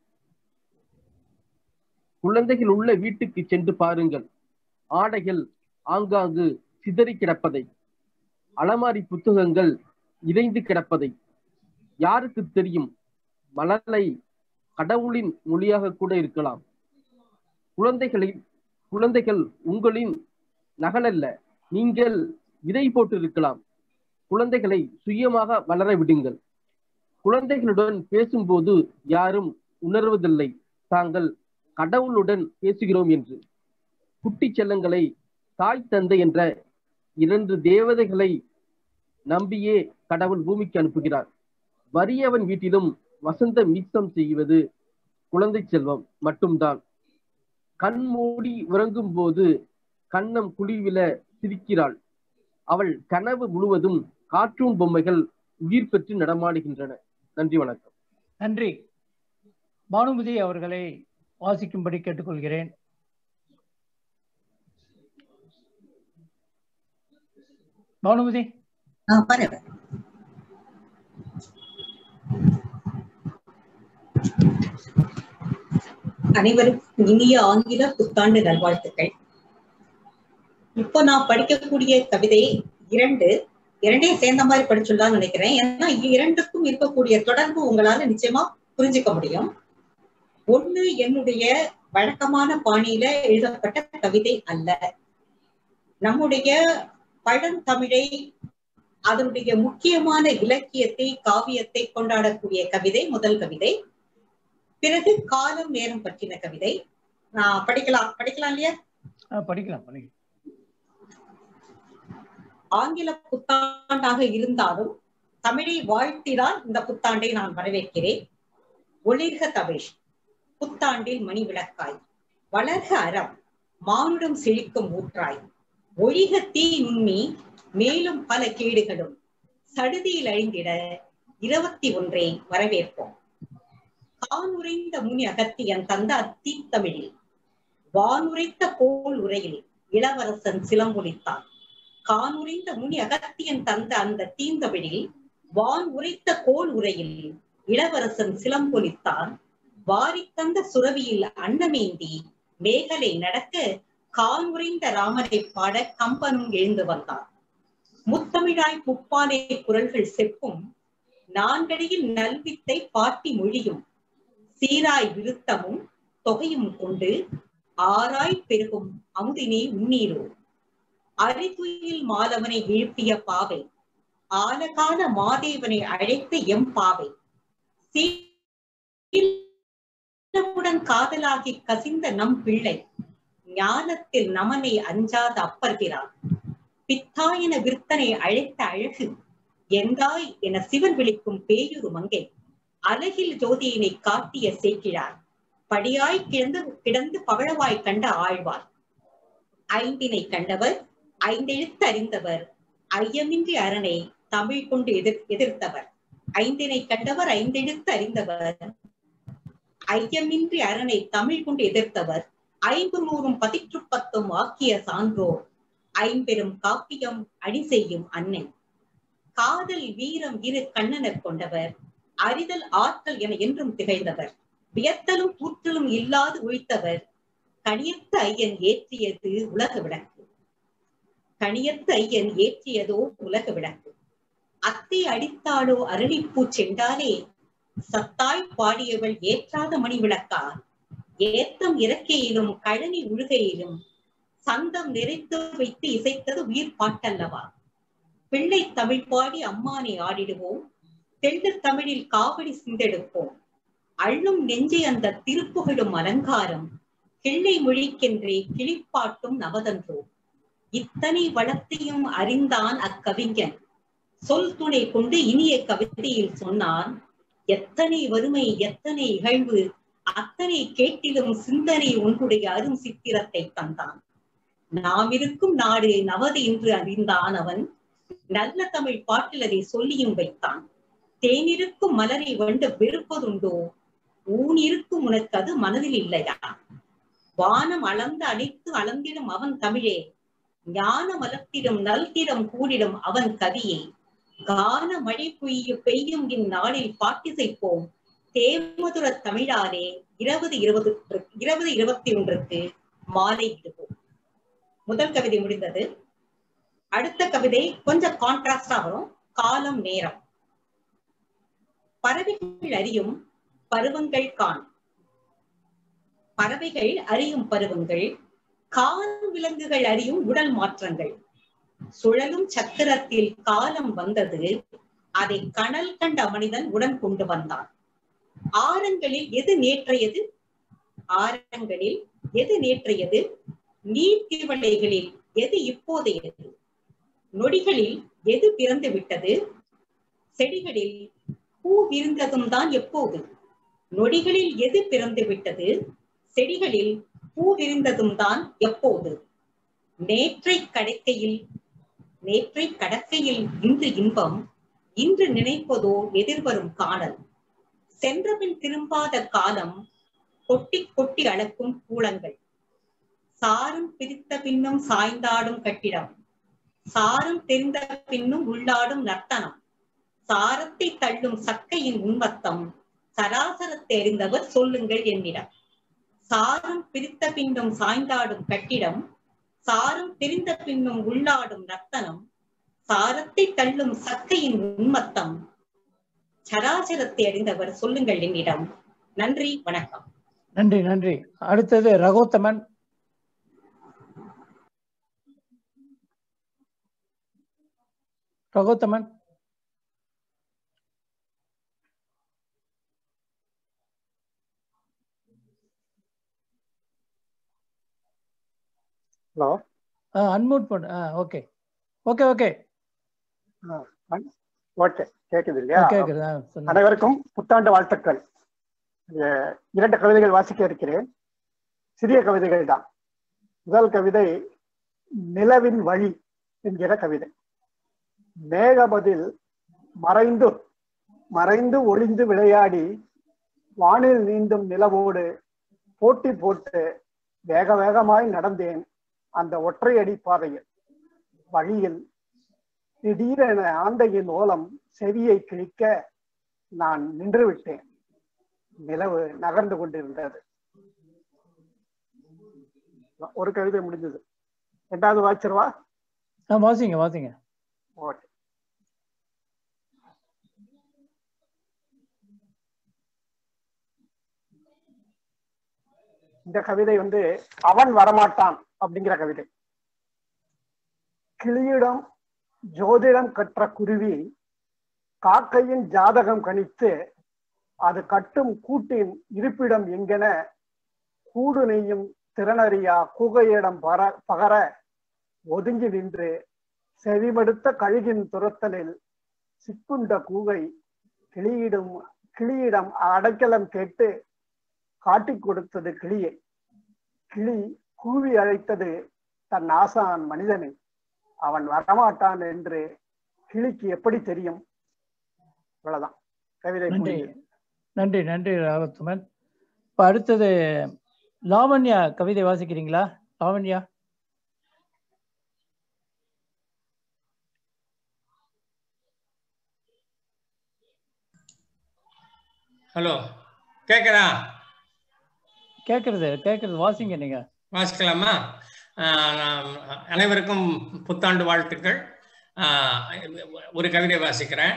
குழந்தைகள் உள்ள வீட்டுக்கு சென்று பாருங்கள் ஆடைகள் ஆங்காங்கு சிதறி கிடப்பதை அலமாரி புத்தகங்கள் இறைந்து கிடப்பதை யாருக்கு தெரியும் மலலை கடவுளின் மொழியாக கூட இருக்கலாம் குழந்தைகளின் குழந்தைகள் உங்களின் நகலல்ல நீங்கள் விதை போட்டு இருக்கலாம் குழந்தைகளை சுயமாக வளர விடுங்கள் குழந்தைகளுடன் பேசும்போது யாரும் உணர்வதில்லை தாங்கள் கடவுளுடன் பேசுகிறோம் என்று குட்டி செல்லங்களை தாய் தந்தை என்ற இரண்டு தேவதைகளை நம்பியே கடவுள் பூமிக்கு அனுப்புகிறார் வறியவன் வீட்டிலும் வசந்த மீசம் செய்வது குழந்தை செல்வம் மட்டும்தான் கண் மூடி உறங்கும் போது கண்ணம் குழிவில சிரிக்கிறாள் அவள் கனவு முழுவதும் கார்ட்டூன் பொம்மைகள் உயிர் பெற்று நடமாடுகின்றன நன்றி வணக்கம் நன்றி பானுமதி அவர்களை வாசிக்கும்படி கேட்டுக்கொள்கிறேன் பானுமதி ஆ பரவாயில்ல அனைவருக்கும் இனிய ஆங்கில புத்தாண்டு நல்வாழ்த்துக்கள் இப்போ நான் படிக்கக்கூடிய கவிதை இரண்டு இரண்டையும் சேர்ந்த மாதிரி படிச்சுடலாம்னு நினைக்கிறேன் ஏன்னா இரண்டுக்கும் இருக்கக்கூடிய தொடர்பு உங்களால நிச்சயமா புரிஞ்சுக்க முடியும் ஒண்ணு என்னுடைய வழக்கமான பாணியில எழுதப்பட்ட கவிதை அல்ல நம்முடைய பழந்தமிழை அதனுடைய முக்கியமான இலக்கியத்தை காவியத்தை கொண்டாடக்கூடிய கவிதை முதல் கவிதை பிறகு காலம் நேரம் பற்றின கவிதை நான் படிக்கலாம் படிக்கலாம் இல்லையா ஆ, படிக்கலாம் படிக்கலாம் ஆங்கில புத்தாண்டாக இருந்தாலும் தமிழை வாழ்த்திதான் இந்த புத்தாண்டை நான் வரவேற்கிறேன் ஒளிர்க தமிழ் புத்தாண்டில் மணி விளக்காய் வளர்க அறம் மானுடம் செழிக்கும் ஊற்றாய் ஒழிக தீ நுண்மி மேலும் பல கேடுகளும் சடுதியில் அழிந்திட இருபத்தி ஒன்றை வரவேற்போம் கானுரைந்த முனி அகத்தியன் தந்த அத்தீத்தமிழில் வானுரைத்த கோள் உரையில் இளவரசன் சிலம்பொலித்தான் கானுரைந்த முனி அகத்தியன் தந்த அந்த தீந்தமிழில் வான் உரைத்த கோள் உரையில் இளவரசன் சிலம்பொலித்தான் வாரித் தந்த சுரவியில் அன்னமேந்தி மேகலை நடக்க கானுரைந்த ராமரை பாட கம்பனும் எழுந்து வந்தான் முத்தமிழாய் முப்பானை குரல்கள் செப்பும் நான்கடியில் நல்வித்தை பாட்டி மொழியும் சீராய் விருத்தமும் தொகையும் கொண்டு ஆராய் பெருகும் அமுதினை உண்ணீரோ அரிதுயில் மாலவனை வீழ்த்திய பாவை ஆலகால மாதேவனை அழைத்த எம் பாவை சீலமுடன் காதலாகி கசிந்த நம் பிள்ளை ஞானத்தில் நமனை அஞ்சாத அப்பர்கிறார் பித்தாயன விருத்தனை அழைத்த அழகு எந்தாய் என சிவன் விழிக்கும் பேயுரு மங்கை அழகில் ஜோதியினை காட்டிய சேக்கிழார் படியாய் கிடந்து கிடந்து பவழவாய் கண்ட ஆழ்வார் ஐந்தினை கண்டவர் ஐந்தெழுத்து அறிந்தவர் ஐயமின்றி அரணை தமிழ் கொண்டு எதிர் எதிர்த்தவர் ஐந்தினை கண்டவர் ஐந்தெழுத்து அறிந்தவர் ஐயமின்றி அரணை தமிழ் கொண்டு எதிர்த்தவர் ஐந்து நூறும் பதிற்று பத்தும் ஆக்கிய சான்றோர் ஐம்பெரும் காப்பியம் அடி செய்யும் அன்னை காதல் வீரம் இரு கண்ணனர் கொண்டவர் அறிதல் ஆற்றல் என என்றும் திகழ்ந்தவர் வியத்தலும் கூற்றலும் இல்லாது ஒழித்தவர் கணியத்த ஐயன் ஏற்றியது உலக விளக்கு கணியத்த ஐயன் ஏற்றியதோ உலக விளக்கு அத்தை அடித்தாளோ அரளிப்பூ சென்றாலே சத்தாய் பாடியவள் ஏற்றாத மணி விளக்கா ஏத்தம் இறக்கையிலும் கழனி உழுகையிலும் சந்தம் நிறைத்து வைத்து இசைத்தது உயிர் பாட்டல்லவா பிள்ளை தமிழ் பாடி அம்மானை ஆடிடுவோம் தெள்ளு தமிழில் காவடி சிந்தெடுப்போம் அள்ளும் நெஞ்சை அந்த திருப்புகழும் அலங்காரம் கிள்ளை மொழிக்கென்றே கிளிப்பாட்டும் நவதன்றோ இத்தனை வளத்தையும் அறிந்தான் அக்கவிஞன் சொல் துணை கொண்டு இனிய கவிதையில் சொன்னான் எத்தனை வறுமை எத்தனை இகழ்வு அத்தனை கேட்டிலும் சிந்தனை ஒன்றுடைய அரும் சித்திரத்தை தந்தான் நாம் இருக்கும் நாடு நவது என்று அறிந்தான் அவன் நல்ல தமிழ் பாட்டில் அதை சொல்லியும் வைத்தான் தேனிருக்கும் மலரை வண்டு வெறுப்பதுண்டோ ஊன் இருக்கும் உனக்கு அது மனதில் இல்லையா வானம் அளந்து அனைத்து அளந்திடும் அவன் தமிழே ஞான மலத்திடும் நல்திடம் கூடிடும் அவன் கவியே கான மழை பொய்ய பெய்யும் இந்நாளில் பாட்டிசைப்போம் தேமதுர தமிழாலே இருபது இருபது இருபது இருபத்தி ஒன்றுக்கு மாலை இடுவோம் முதல் கவிதை முடிந்தது அடுத்த கவிதை கொஞ்சம் கான்ட்ராஸ்டா வரும் காலம் நேரம் பறவைகள் அறியும் பருவங்கள் கான் பறவைகள் அறியும் பருவங்கள் கான் விலங்குகள் அறியும் உடல் மாற்றங்கள் சுழலும் சக்கரத்தில் காலம் வந்தது அதை கனல் கண்ட மனிதன் உடன் கொண்டு வந்தான் ஆரங்களில் எது நேற்றையது ஆரங்களில் எது நேற்றையது நீர்த்திவளைகளில் எது இப்போதையது நொடிகளில் எது பிறந்து விட்டது செடிகளில் பூ விருந்ததும் தான் எப்போது நொடிகளில் எது பிறந்து விட்டது செடிகளில் பூ விரிந்ததும் தான் எப்போது நேற்றை கடக்கையில் நேற்றை கடக்கையில் இன்று இன்பம் இன்று நினைப்பதோ எதிர்வரும் காணல் சென்றபின் திரும்பாத காலம் கொட்டி கொட்டி அளக்கும் கூலங்கள் சாரும் பிரித்த பின்னும் சாய்ந்தாடும் கட்டிடம் சாரும் தெரிந்த பின்னும் உள்ளாடும் நர்த்தனம் சாரத்தை தள்ளும் சக்கையின் உண்மத்தம் சராசரத்தை அறிந்தவர் சொல்லுங்கள் என்னிடம் சாரும் பிரித்த பின்னும் சாய்ந்தாடும் கட்டிடம் சாரும் தெரிந்த பின்னும் உள்ளாடும் நர்த்தனம் சாரத்தை தள்ளும் சக்கையின் உண்மத்தம் சராசரத்தை அறிந்தவர் சொல்லுங்கள் என்னிடம் நன்றி வணக்கம் நன்றி நன்றி அடுத்தது ரகோத்தமன் ரகோத்தமன் ஹலோ அன்மூட் பண்ணு ஆ ஓகே ஓகே ஓகே ஓகே கேக்குது இல்லையா கேக்குது ஆ, சொல்லுங்க. அனைவருக்கும் புத்தாண்டு வாழ்த்துக்கள் அஹ் இரண்டு கவிதைகள் வாசிக்க இருக்கிறேன் சிறிய கவிதைகள் தான் முதல் கவிதை நிலவின் வழி என்கிற கவிதை மேகபதில் மறைந்து மறைந்து ஒளிந்து விளையாடி வானில் நீந்தும் நிலவோடு போட்டி போட்டு வேக வேகமாய் நடந்தேன் அந்த ஒற்றையடி பாதையில் வழியில் திடீரென ஆந்தையின் ஓலம் செவியை கிழிக்க நான் நின்று விட்டேன் நிலவு நகர்ந்து கொண்டிருந்தது ஒரு கவிதை முடிஞ்சது ரெண்டாவது வாய்ச்சிருவா ஆ வாசிங்க வாசிங்க ஓகே இந்த கவிதை வந்து அவன் வரமாட்டான் அப்படிங்கிற கவிதை கிளியிடம் ஜோதிடம் கற்ற குருவி காக்கையின் ஜாதகம் கணித்து அது கட்டும் கூட்டின் இருப்பிடம் எங்கென கூடு நெய்யும் திறனறியா கூகையிடம் பர பகர ஒதுங்கி நின்று செவிமடுத்த கழுகின் துரத்தலில் சிக்குண்ட கூகை கிளியிடும் கிளியிடம் அடைக்கலம் கேட்டு காட்டிக் கொடுத்தது கிளியை கிளி கூவி அழைத்தது தன் ஆசான் மனிதனை அவன் வரமாட்டான் என்று கிளிக்கு எப்படி தெரியும் அவ்வளவுதான் கவிதை நன்றி முடியுது. நன்றி நன்றி ராகத்துமன் இப்போ அடுத்தது லாவண்யா கவிதை வாசிக்கிறீங்களா லாவண்யா ஹலோ கேட்குதா கேட்கறது கேட்கறது வாசிங்க நீங்க வாசிக்கலாமா ஆஹ் நான் அனைவருக்கும் புத்தாண்டு வாழ்த்துக்கள் ஆஹ் ஒரு கவிதை வாசிக்கிறேன்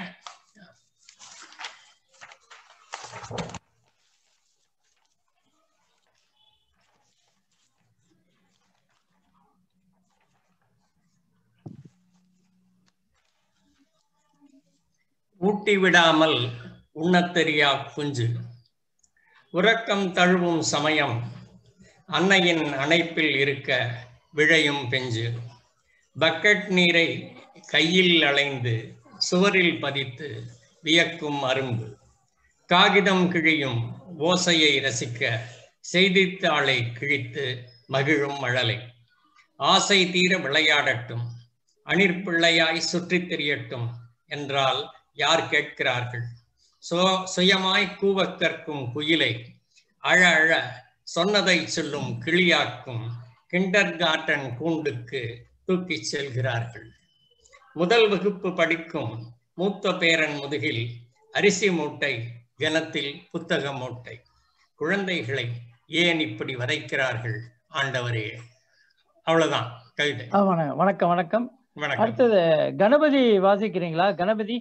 ஊட்டி விடாமல் உண்ணத் தெரியா குஞ்சு உறக்கம் தழுவும் சமயம் அன்னையின் அணைப்பில் இருக்க விழையும் பெஞ்சு பக்கெட் நீரை கையில் அலைந்து சுவரில் பதித்து வியக்கும் அரும்பு காகிதம் கிழியும் ஓசையை ரசிக்க செய்தித்தாளை கிழித்து மகிழும் மழலை ஆசை தீர விளையாடட்டும் அணிற்பிள்ளையாய் சுற்றித் திரியட்டும் என்றால் யார் கேட்கிறார்கள் சோ சுயமாய் கூவக் கற்கும் குயிலை அழ அழ சொன்னதை சொல்லும் கிளியாக்கும் கிண்டர் கார்டன் கூண்டுக்கு தூக்கிச் செல்கிறார்கள் முதல் வகுப்பு படிக்கும் மூத்த பேரன் முதுகில் அரிசி மூட்டை கனத்தில் புத்தக மூட்டை குழந்தைகளை ஏன் இப்படி வதைக்கிறார்கள் ஆண்டவரே அவ்வளவுதான் கவிதை ஆ, வணக்கம் வணக்கம் வணக்கம் வணக்கம் அடுத்தது கணபதி வாசிக்கிறீங்களா கணபதி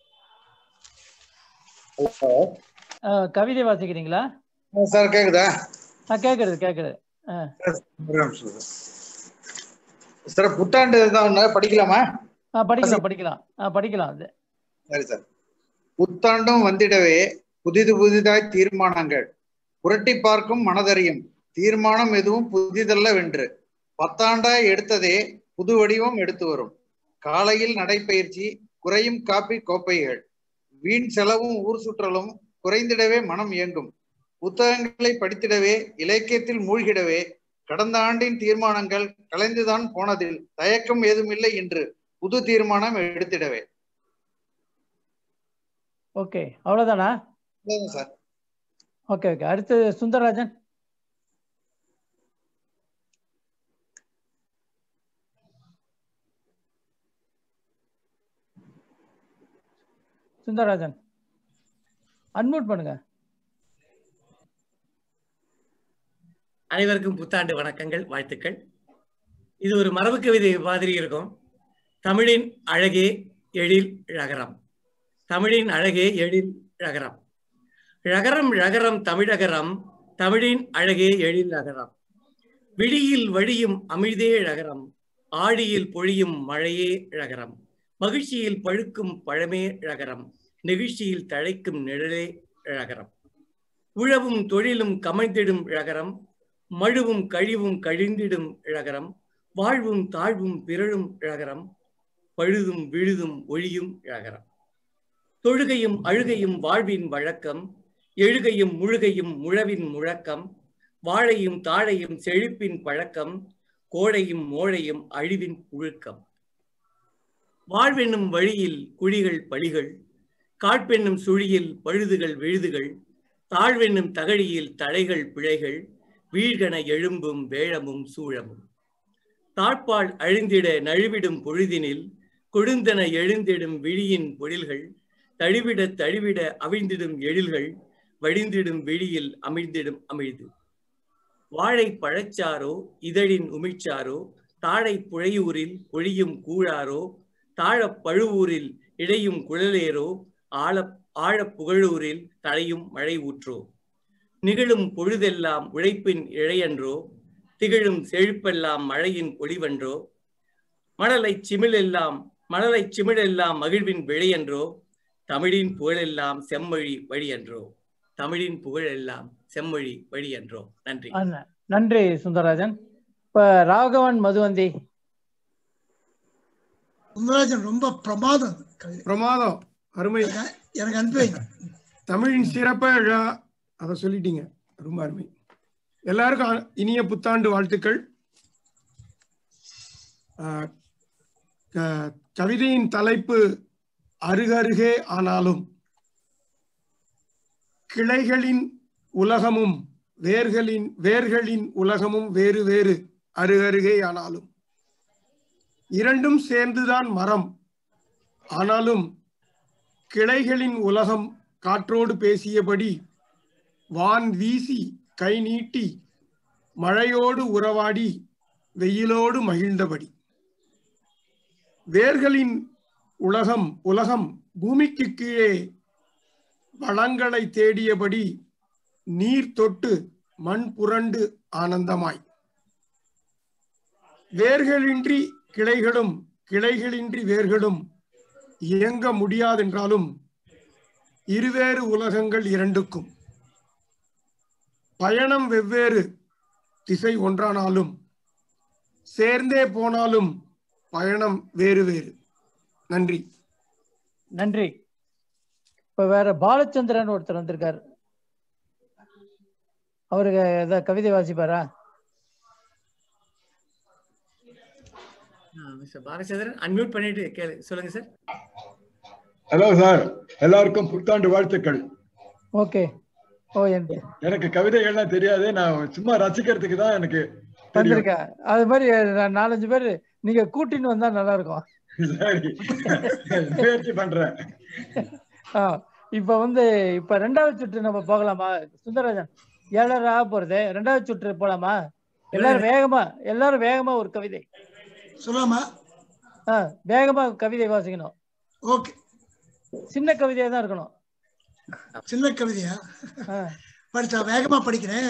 ஆ, கவிதை வாசிக்கிறீங்களா சார் கேக்குதா ஆ கேட்கறது கேட்கறது ஆ ஒரு நிமிஷம் சார். சார் புத்தாண்டு தான் ஒண்ணு படிக்கலாமா ஆ படிக்கலாம் படிக்கலாம் ஆ படிக்கலாம் அது சரி சார் புத்தாண்டும் வந்திடவே புதிது புதிதாய் தீர்மானங்கள் புரட்டி பார்க்கும் மனதறியும் தீர்மானம் எதுவும் புதிதல்ல வென்று பத்தாண்டாய் எடுத்ததே புது வடிவம் எடுத்து வரும் காலையில் நடைப்பயிற்சி குறையும் காப்பி கோப்பைகள் வீண் செலவும் ஊர் சுற்றலும் குறைந்திடவே மனம் இயங்கும் புத்தகங்களை படித்திடவே இலக்கியத்தில் மூழ்கிடவே கடந்த ஆண்டின் தீர்மானங்கள் கலைந்துதான் போனதில் தயக்கம் ஏதுமில்லை என்று புது தீர்மானம் எடுத்திடவே ஓகே அவ்வளோதானா அவ்வளவுதான் சார் ஓகே ஓகே அடுத்தது சுந்தரராஜன் சுந்தரராஜன் அன்மியூட் பண்ணுங்க அனைவருக்கும் புத்தாண்டு வணக்கங்கள் வாழ்த்துக்கள் இது ஒரு மரபு கவிதை மாதிரி இருக்கும் தமிழின் அழகே எழில் ழகரம் தமிழின் அழகே எழில் ழகரம் ழகரம் ழகரம் தமிழகரம் தமிழின் அழகே எழில் ழகரம் விழியில் வழியும் அமிழ்தே ழகரம் ஆழியில் பொழியும் மழையே ழகரம் மகிழ்ச்சியில் பழுக்கும் பழமே ழகரம் நெகிழ்ச்சியில் தழைக்கும் நிழலே ழகரம் உழவும் தொழிலும் கமைந்திடும் ழகரம் மழுவும் கழிவும் கழிந்திடும் ழகரம் வாழ்வும் தாழ்வும் பிறழும் ழகரம் பழுதும் விழுதும் ஒழியும் ழகரம் தொழுகையும் அழுகையும் வாழ்வின் வழக்கம் எழுகையும் முழுகையும் முழவின் முழக்கம் வாழையும் தாழையும் செழிப்பின் பழக்கம் கோழையும் மோழையும் அழிவின் புழுக்கம் வாழ்வென்னும் வழியில் குழிகள் பழிகள் காட்பென்னும் சுழியில் பழுதுகள் விழுதுகள் தாழ்வென்னும் தகழியில் தழைகள் பிழைகள் வீழ்கன எழும்பும் வேழமும் சூழமும் தாழ்பால் அழிந்திட நழுவிடும் பொழுதினில் கொழுந்தன எழுந்திடும் விழியின் பொழில்கள் தழுவிட தழுவிட அவிழ்ந்திடும் எழில்கள் வழிந்திடும் விழியில் அமிழ்ந்திடும் அமிழ்து வாழை பழச்சாரோ இதழின் உமிழ்ச்சாரோ தாழை புழையூரில் பொழியும் கூழாரோ தாழப் பழுவூரில் இடையும் குழலேரோ ஆழ ஆழப் புகழூரில் தலையும் மழை ஊற்றோ நிகழும் பொழுதெல்லாம் உழைப்பின் இழையன்றோ திகழும் செழிப்பெல்லாம் மழையின் பொழிவன்றோ மணலை சிமிழெல்லாம் மணலை சிமிழெல்லாம் மகிழ்வின் விளையன்றோ தமிழின் புகழெல்லாம் செம்மொழி வழி என்றோ தமிழின் புகழெல்லாம் செம்மொழி வழி என்றோ நன்றி ஆ, ந- நன்றி சுந்தரராஜன் இப்ப ராகவன் மதுவந்தி சுந்தரராஜன் ரொம்ப பிரமாதம் அது கவிதை பிரமாதம் அருமை எனக்கு அனுப்பி வைங்க தமிழின் சிறப்பை விழா அதை சொல்லிட்டீங்க ரொம்ப அருமை எல்லாருக்கும் அ- இனிய புத்தாண்டு வாழ்த்துக்கள் ஆஹ், க- கவிதையின் தலைப்பு அருகருகே ஆனாலும் கிளைகளின் உலகமும் வேர்களின் வேர்களின் உலகமும் வேறு வேறு அருகருகே ஆனாலும் இரண்டும் சேர்ந்துதான் மரம் ஆனாலும் கிளைகளின் உலகம் காற்றோடு பேசியபடி வான் வீசி கை நீட்டி மழையோடு உறவாடி வெயிலோடு மகிழ்ந்தபடி வேர்களின் உலகம் உலகம் பூமிக்கு கீழே வளங்களை தேடியபடி நீர் தொட்டு மண் புரண்டு ஆனந்தமாய் வேர்களின்றி கிளைகளும் கிளைகளின்றி வேர்களும் இயங்க முடியாதென்றாலும் இருவேறு உலகங்கள் இரண்டுக்கும் பயணம் வெவ்வேறு திசை ஒன்றானாலும் சேர்ந்தே போனாலும் பயணம் வேறு வேறு நன்றி நன்றி இப்ப வேற பாலச்சந்திரன் ஒருத்தர் வந்திருக்காரு அவருக்கு ஏதாவது கவிதை வாசிப்பாரா மிஸ்டர் பாலச்சந்திரன் அன்மியூட் பண்ணிட்டு கேளு சொல்லுங்க சார் ஹலோ சார் எல்லாருக்கும் புத்தாண்டு வாழ்த்துக்கள் ஓகே ஓ என் எனக்கு கவிதைகள்லாம் தெரியாது நான் சும்மா ரசிக்கிறதுக்கு தான் எனக்கு தெரியும் வந்திருக்கேன் அது மாதிரி நான் நாலஞ்சு பேர் நீங்க கூட்டின்னு வந்தா நல்லா இருக்கும் சரி முயற்சி பண்றேன் ஆ, இப்ப வந்து இப்ப ரெண்டாவது சுற்று நம்ம போகலாமா சுந்தரராஜன் ஏழரை ஆக போறது ரெண்டாவது சுற்று போலாமா எல்லாரும் வேகமா எல்லாரும் வேகமா ஒரு கவிதை சொல்லாமா ஆ, வேகமா கவிதை வாசிக்கணும் ஓகே சின்ன கவிதையா தான் இருக்கணும் சின்ன கவிதையா ஆ. படிச்சா வேகமா படிக்கிறேன்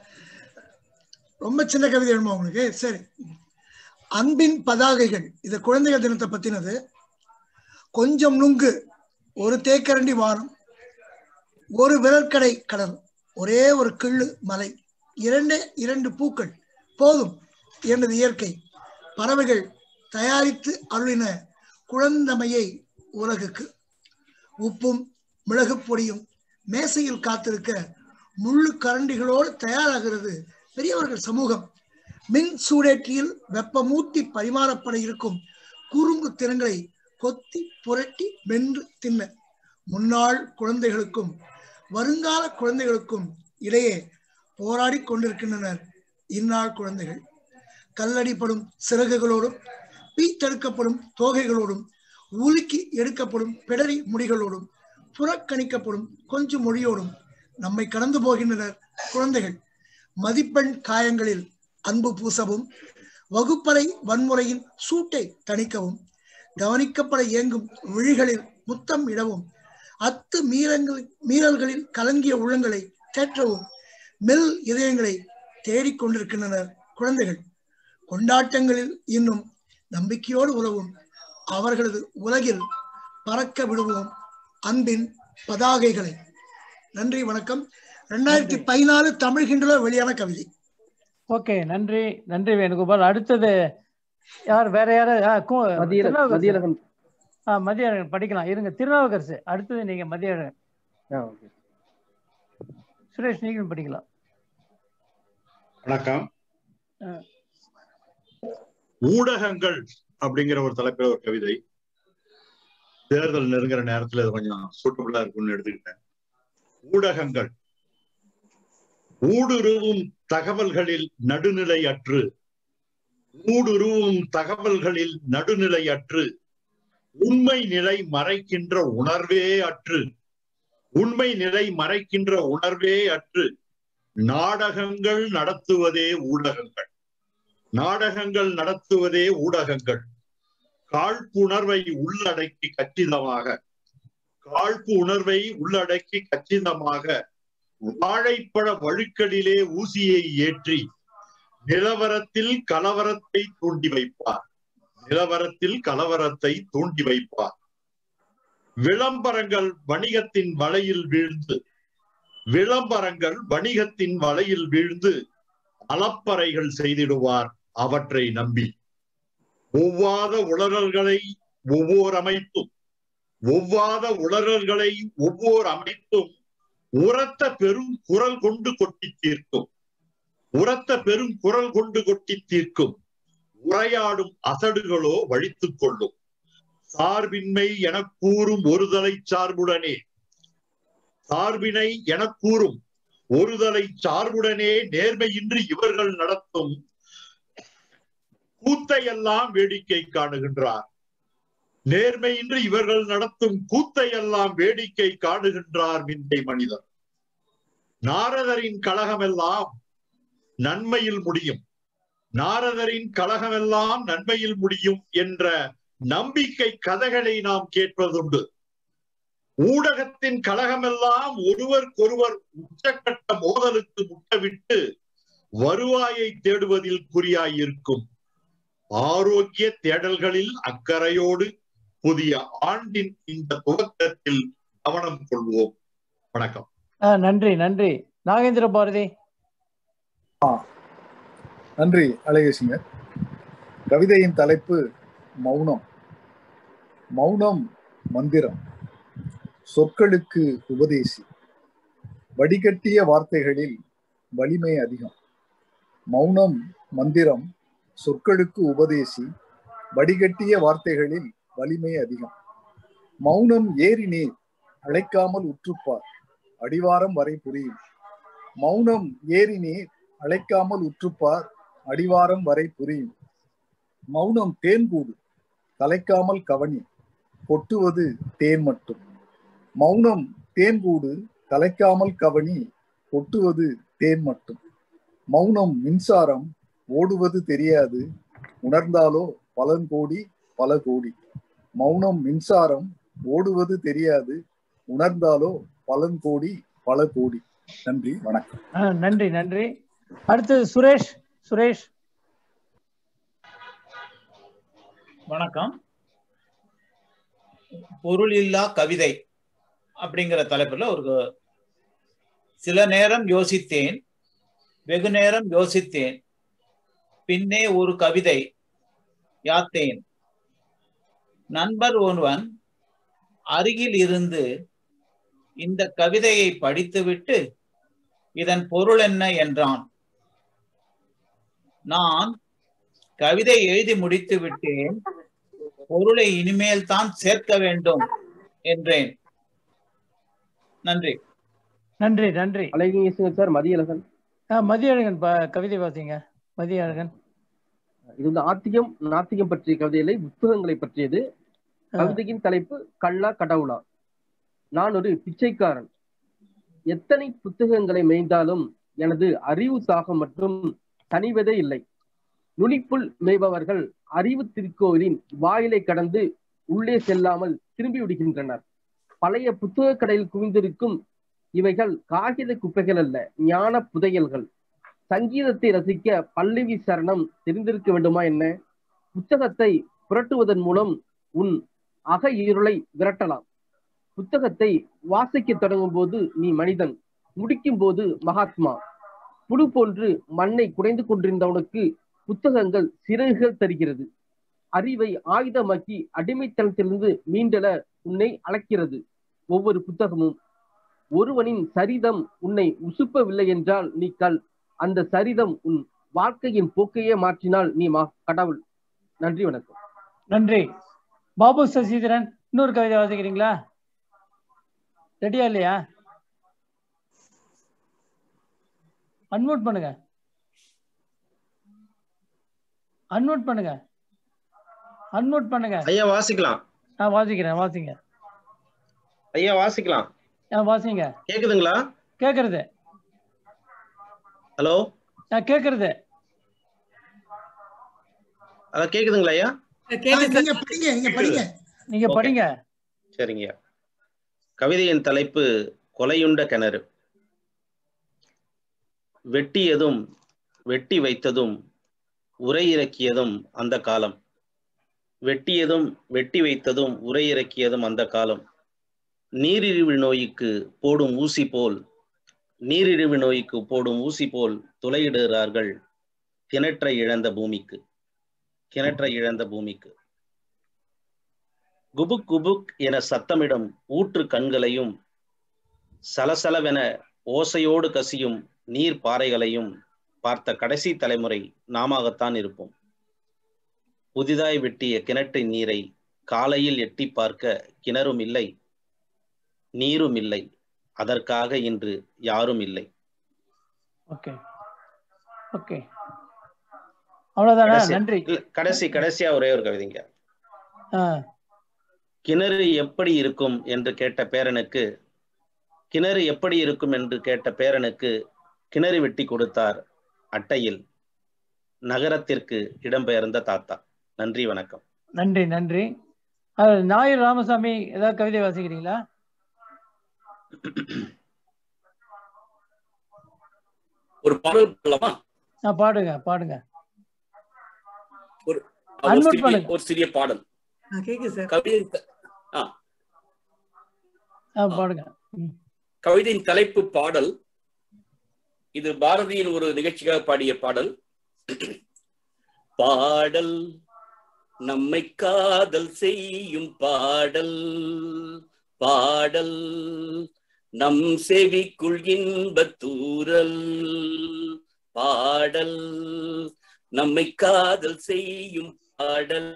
ரொம்ப சின்ன கவிதை வேணுமா உங்களுக்கு சரி அன்பின் பதாகைகள் இது குழந்தைகள் தினத்தை பத்தினது கொஞ்சம் நுங்கு ஒரு தேக்கரண்டி வானம் ஒரு விரற்கடை கடல் ஒரே ஒரு கிள்ளு மலை இரண்டே இரண்டு பூக்கள் போதும் எனது இயற்கை பறவைகள் தயாரித்து அருளின குழந்தமையை உலகுக்கு உப்பும் மிளகுப் பொடியும் மேசையில் காத்திருக்க முள்ளு கரண்டிகளோடு தயாராகிறது பெரியவர்கள் சமூகம் மின் சூடேற்றியில் வெப்பமூட்டி பரிமாறப்பட இருக்கும் குறும்பு திறங்களை கொத்தி புரட்டி மென்று தின்ன முன்னாள் குழந்தைகளுக்கும் வருங்கால குழந்தைகளுக்கும் இடையே போராடி கொண்டிருக்கின்றனர் இந்நாள் குழந்தைகள் கல்லடிப்படும் சிறகுகளோடும் பீத்தெடுக்கப்படும் தோகைகளோடும் உலுக்கி எடுக்கப்படும் பிடரி முடிகளோடும் புறக்கணிக்கப்படும் கொஞ்சம் மொழியோடும் நம்மை கடந்து போகின்றனர் குழந்தைகள் மதிப்பெண் காயங்களில் அன்பு பூசவும் வகுப்பறை வன்முறையின் சூட்டை தணிக்கவும் கவனிக்கப்பட இயங்கும் விழிகளில் முத்தம் இடவும் அத்து மீறங்கள் மீறல்களில் கலங்கிய உள்ளங்களை தேற்றவும் மெல் இதயங்களை தேடிக்கொண்டிருக்கின்றனர் குழந்தைகள் கொண்டாட்டங்களில் இன்னும் நம்பிக்கையோடு உறவும் அவர்களது உலகில் பறக்க விடுவோம் அன்பின் பதாகைகளை நன்றி வணக்கம் ரெண்டாயிரத்தி பதினாலு தமிழ் கிண்டல வெளியான கவிதை ஓகே நன்றி நன்றி வேணுகோபால் அடுத்தது யார் வேற யாரு ஆ, கு- மதிய திருநாவுக்கரசு. மதியழகன் ஆ மதியழகன் படிக்கலாம் இருங்க திருநாவுக்கரசு அடுத்தது நீங்க மதியழகன் ஆ, okay. சுரேஷ் நீங்களும் படிக்கலாம் வணக்கம் ஆ. ஊடகங்கள் அப்படிங்கிற ஒரு தலைப்புல ஒரு கவிதை தேர்தல் நெருங்குற நேரத்துல இது கொஞ்சம் சூட்டபுளா இருக்கும்னு எடுத்துக்கிட்டேன் ஊடகங்கள் ஊடுருவும் தகவல்களில் நடுநிலை அற்று ஊடுருவும் தகவல்களில் நடுநிலை அற்று உண்மை நிலை மறைக்கின்ற உணர்வே அற்று உண்மை நிலை மறைக்கின்ற உணர்வே அற்று நாடகங்கள் நடத்துவதே ஊடகங்கள் நாடகங்கள் நடத்துவதே ஊடகங்கள் காழ்ப்புணர்வை உள்ளடக்கி கச்சிதமாக காழ்ப்பு உணர்வை உள்ளடக்கி கச்சிதமாக வாழைப்பழ வழுக்களிலே ஊசியை ஏற்றி நிலவரத்தில் கலவரத்தை தூண்டி வைப்பார் நிலவரத்தில் கலவரத்தை தூண்டி வைப்பார் விளம்பரங்கள் வணிகத்தின் வலையில் வீழ்ந்து விளம்பரங்கள் வணிகத்தின் வலையில் வீழ்ந்து அலப்பறைகள் செய்திடுவார் அவற்றை நம்பி ஒவ்வாத உளறல்களை ஒவ்வொரு அமைப்பும் ஒவ்வாத உளறல்களை ஒவ்வொரு அமைப்பும் உரத்த பெரும் குரல் கொண்டு கொட்டி தீர்க்கும் உரத்த பெரும் குரல் கொண்டு கொட்டி தீர்க்கும் உரையாடும் அசடுகளோ வழித்துக் கொள்ளும் சார்பின்மை எனக் கூறும் ஒருதலை சார்புடனே சார்பினை எனக் கூறும் ஒருதலை சார்புடனே நேர்மையின்றி இவர்கள் நடத்தும் கூத்தையெல்லாம் வேடிக்கை காணுகின்றார் நேர்மையின்றி இவர்கள் நடத்தும் கூத்தையெல்லாம் வேடிக்கை காணுகின்றார் விந்தை மனிதர் நாரதரின் கழகமெல்லாம் நன்மையில் முடியும் நாரதரின் கழகமெல்லாம் நன்மையில் முடியும் என்ற நம்பிக்கை கதைகளை நாம் கேட்பதுண்டு ஊடகத்தின் கழகமெல்லாம் ஒருவருக்கொருவர் உச்சக்கட்ட மோதலுக்கு முட்டவிட்டு வருவாயை தேடுவதில் குறியாயிருக்கும் ஆரோக்கிய தேடல்களில் அக்கறையோடு புதிய ஆண்டின் இந்த துவக்கத்தில் கவனம் கொள்வோம் வணக்கம் ஆ, நன்றி நன்றி நாகேந்திர பாரதி நன்றி அழகேசிங்க கவிதையின் தலைப்பு மௌனம் மௌனம் மந்திரம் சொற்களுக்கு உபதேசி வடிகட்டிய வார்த்தைகளில் வலிமை அதிகம் மௌனம் மந்திரம் சொற்களுக்கு உபதேசி வடிகட்டிய வார்த்தைகளில் வலிமை அதிகம் மௌனம் ஏறி நீர் அழைக்காமல் உற்றுப்பார் அடிவாரம் வரை புரியும் மௌனம் ஏறி நீர் அழைக்காமல் உற்றுப்பார் அடிவாரம் வரை புரியும் மௌனம் தேன்கூடு கலைக்காமல் கவனி கொட்டுவது தேன் மட்டும் மௌனம் தேன்கூடு கலைக்காமல் கவனி கொட்டுவது தேன் மட்டும் மௌனம் மின்சாரம் ஓடுவது தெரியாது உணர்ந்தாலோ பலன் கோடி பல கோடி மௌனம் மின்சாரம் ஓடுவது தெரியாது உணர்ந்தாலோ பலன் கோடி பல கோடி நன்றி வணக்கம் ஆ, நன்றி நன்றி அடுத்தது சுரேஷ் சுரேஷ் வணக்கம் பொருள் இல்லா கவிதை அப்படிங்கிற தலைப்புல ஒரு சில நேரம் யோசித்தேன் வெகு நேரம் யோசித்தேன் பின்னே ஒரு கவிதை யாத்தேன் நண்பர் ஒருவன் அருகில் இருந்து இந்த கவிதையை படித்துவிட்டு இதன் பொருள் என்ன என்றான் நான் கவிதை எழுதி முடித்து விட்டேன் பொருளை இனிமேல் தான் சேர்க்க வேண்டும் என்றேன் நன்றி நன்றி நன்றி அழகிங்க சார் மதியழகன் ஆ, மதியழகன் ப- கவிதை வாசிங்க மதியழகன் இது வந்து ஆத்திகம் நாத்திகம் பற்றிய கவிதைகளை புத்தகங்களை பற்றியது கவிதையின் தலைப்பு கள்ளா கடவுளா நான் ஒரு பிச்சைக்காரன் எத்தனை புத்தகங்களை மேய்ந்தாலும் எனது அறிவு தாகம் மற்றும் தனிவதே இல்லை நுனிப்புள் மேய்பவர்கள் அறிவு திருக்கோயிலின் வாயிலை கடந்து உள்ளே செல்லாமல் திரும்பி விடுகின்றனர் பழைய புத்தக கடையில் குவிந்திருக்கும் இவைகள் காகித குப்பைகள் அல்ல ஞான புதையல்கள் சங்கீதத்தை ரசிக்க பல்லவி சரணம் தெரிந்திருக்க வேண்டுமா என்ன புத்தகத்தை புரட்டுவதன் மூலம் உன் அக இருளை விரட்டலாம் புத்தகத்தை வாசிக்க தொடங்கும் போது நீ மனிதன் முடிக்கும் போது மகாத்மா புழு போன்று மண்ணை குடைந்து கொண்டிருந்தவனுக்கு புத்தகங்கள் சிறகுகள் தருகிறது அறிவை ஆயுதமாக்கி அடிமைத்தனத்திலிருந்து மீண்டெழ உன்னை அழைக்கிறது ஒவ்வொரு புத்தகமும் ஒருவனின் சரிதம் உன்னை உசுப்பவில்லை என்றால் நீ கல் அந்த சரிதம் உன் வாழ்க்கையின் போக்கையே மாற்றினால் நீ மா- கடவுள் நன்றி வணக்கம் நன்றி பாபு சசிதரன் இன்னொரு கவிதை வாசிக்கிறீங்களா ரெடியா இல்லையா அன்மியூட் பண்ணுங்க அன்மியூட் பண்ணுங்க அன்மியூட் பண்ணுங்க ஐயா வாசிக்கலாம் நான் வாசிக்கிறேன் வாசிங்க ஐயா வாசிக்கலாம் ஆ, வாசிங்க கேக்குதுங்களா கேக்குறது ஹலோ நான் கேக்குறது அதான் கேக்குதுங்களா ஐயா நீங்க படிங்க நீங்க படிங்க நீங்க Okay. படிங்க சரிங்க கவிதையின் தலைப்பு கொலையுண்ட கிணறு வெட்டியதும் வெட்டி வைத்ததும் உரை இறக்கியதும் அந்த காலம் வெட்டியதும் வெட்டி வைத்ததும் உரையிறக்கியதும் அந்த காலம் நீரிழிவு நோய்க்கு போடும் ஊசி போல் நீரிழிவு நோய்க்கு போடும் ஊசி போல் துளையிடுகிறார்கள் கிணற்றை இழந்த பூமிக்கு கிணற்றை இழந்த பூமிக்கு குபுக் குபுக் என சத்தமிடும் ஊற்று கண்களையும் சலசலவென ஓசையோடு கசியும் நீர் பாறைகளையும் பார்த்த கடைசி தலைமுறை நாமத்தான் இருப்போம் புதிதாய் வெட்டிய கிணற்றின் நீரை காலையில் எட்டி பார்க்க கிணறும் இல்லை நீரும் இல்லை அதற்காக இன்று யாரும் இல்லை ஓகே ஓகே அவ்வளவுதானா கடைசி- நன்றி இல்ல, கடைசி கடைசியா ஒரே ஒரு கவிதைங்க ஆ கிணறு எப்படி இருக்கும் என்று கேட்ட பேரனுக்கு கிணறு எப்படி இருக்கும் என்று கேட்ட பேரனுக்கு கிணறு வெட்டி கொடுத்தார் அட்டையில் நகரத்திற்கு இடம்பெயர்ந்த தாத்தா நன்றி வணக்கம் நன்றி நன்றி அது ஞாயிறு ராமசாமி ஏதாவது கவிதை வாசிக்கிறீங்களா ஒரு பாடல் பாடலாமா ஆ பாடுங்க பாடுங்க ஒரு ஒரு Unmute சிறிய பண்ணுங்க. ஒரு சிறிய பாடல் கேக்குது சார் கவிதை த- ஆ ஆ பாடுங்க கவிதையின் தலைப்பு பாடல் இது பாரதியின் ஒரு நிகழ்ச்சிக்காக பாடிய பாடல் பாடல் நம்மை காதல் செய்யும் பாடல் பாடல் நம் செவிக்குள் இன்பத் தூறல் பாடல் நம்மை காதல் செய்யும் பாடல்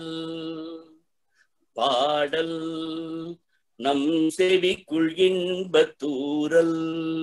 பாடல் நம் செவிக்குள் இன்பத் தூறல்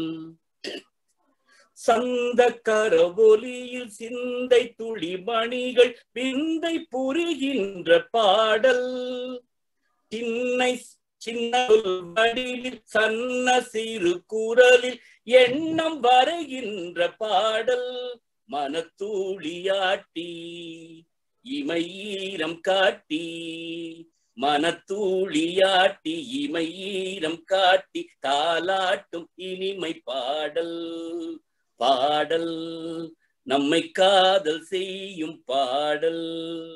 சந்த கரவொலியில் சிந்தை துளி மணிகள் விந்தை புரிகின்ற பாடல் சின்னை சின்ன வடிவில் சன்ன சிறு குரலில் எண்ணம் வரைகின்ற பாடல் மனத்தூளியாட்டி இமையீரம் காட்டி மனத்தூளியாட்டி இமையீரம் காட்டி தாலாட்டும் இனிமை பாடல் பாடல் நம்மை காதல் செய்யும் பாடல்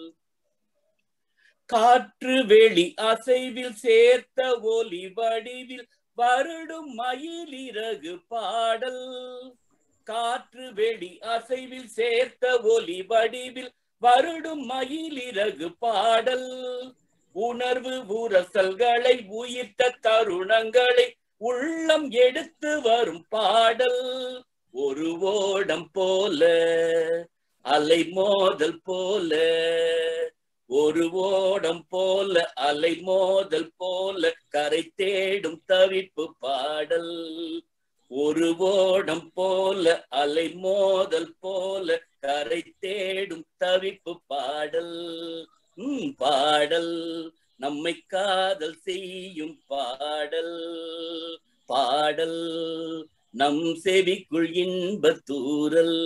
காற்று வெளி அசைவில் சேர்த்த ஒலி வடிவில் வருடும் மயிலிறகு பாடல் காற்று வெளி அசைவில் சேர்த்த ஒலி வடிவில் வருடும் மயிலிறகு பாடல் உணர்வு உரசல்களை உயிர்த்த தருணங்களை உள்ளம் எடுத்து வரும் பாடல் ஒரு ஓடம் போல அலை மோதல் போல ஒரு ஓடம் போல அலை மோதல் போல கரை தேடும் தவிப்பு பாடல் ஒரு ஓடம் போல அலை மோதல் போல கரை தேடும் தவிப்பு பாடல் உம் பாடல் நம்மை காதல் செய்யும் பாடல் பாடல் நம் செவிக்குள் இன்பத் தூறல்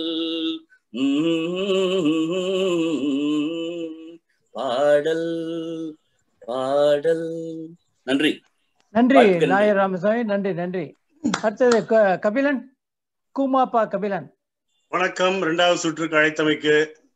உம் பாடல் பாடல் நன்றி நன்றி வாழ்த்துக்கள். நாயர் ராமசாமி நன்றி நன்றி அடுத்தது க- கபிலன் கூமாப்பா கபிலன் வணக்கம் இரண்டாவது சுற்றுக்கு அழைத்தமைக்கு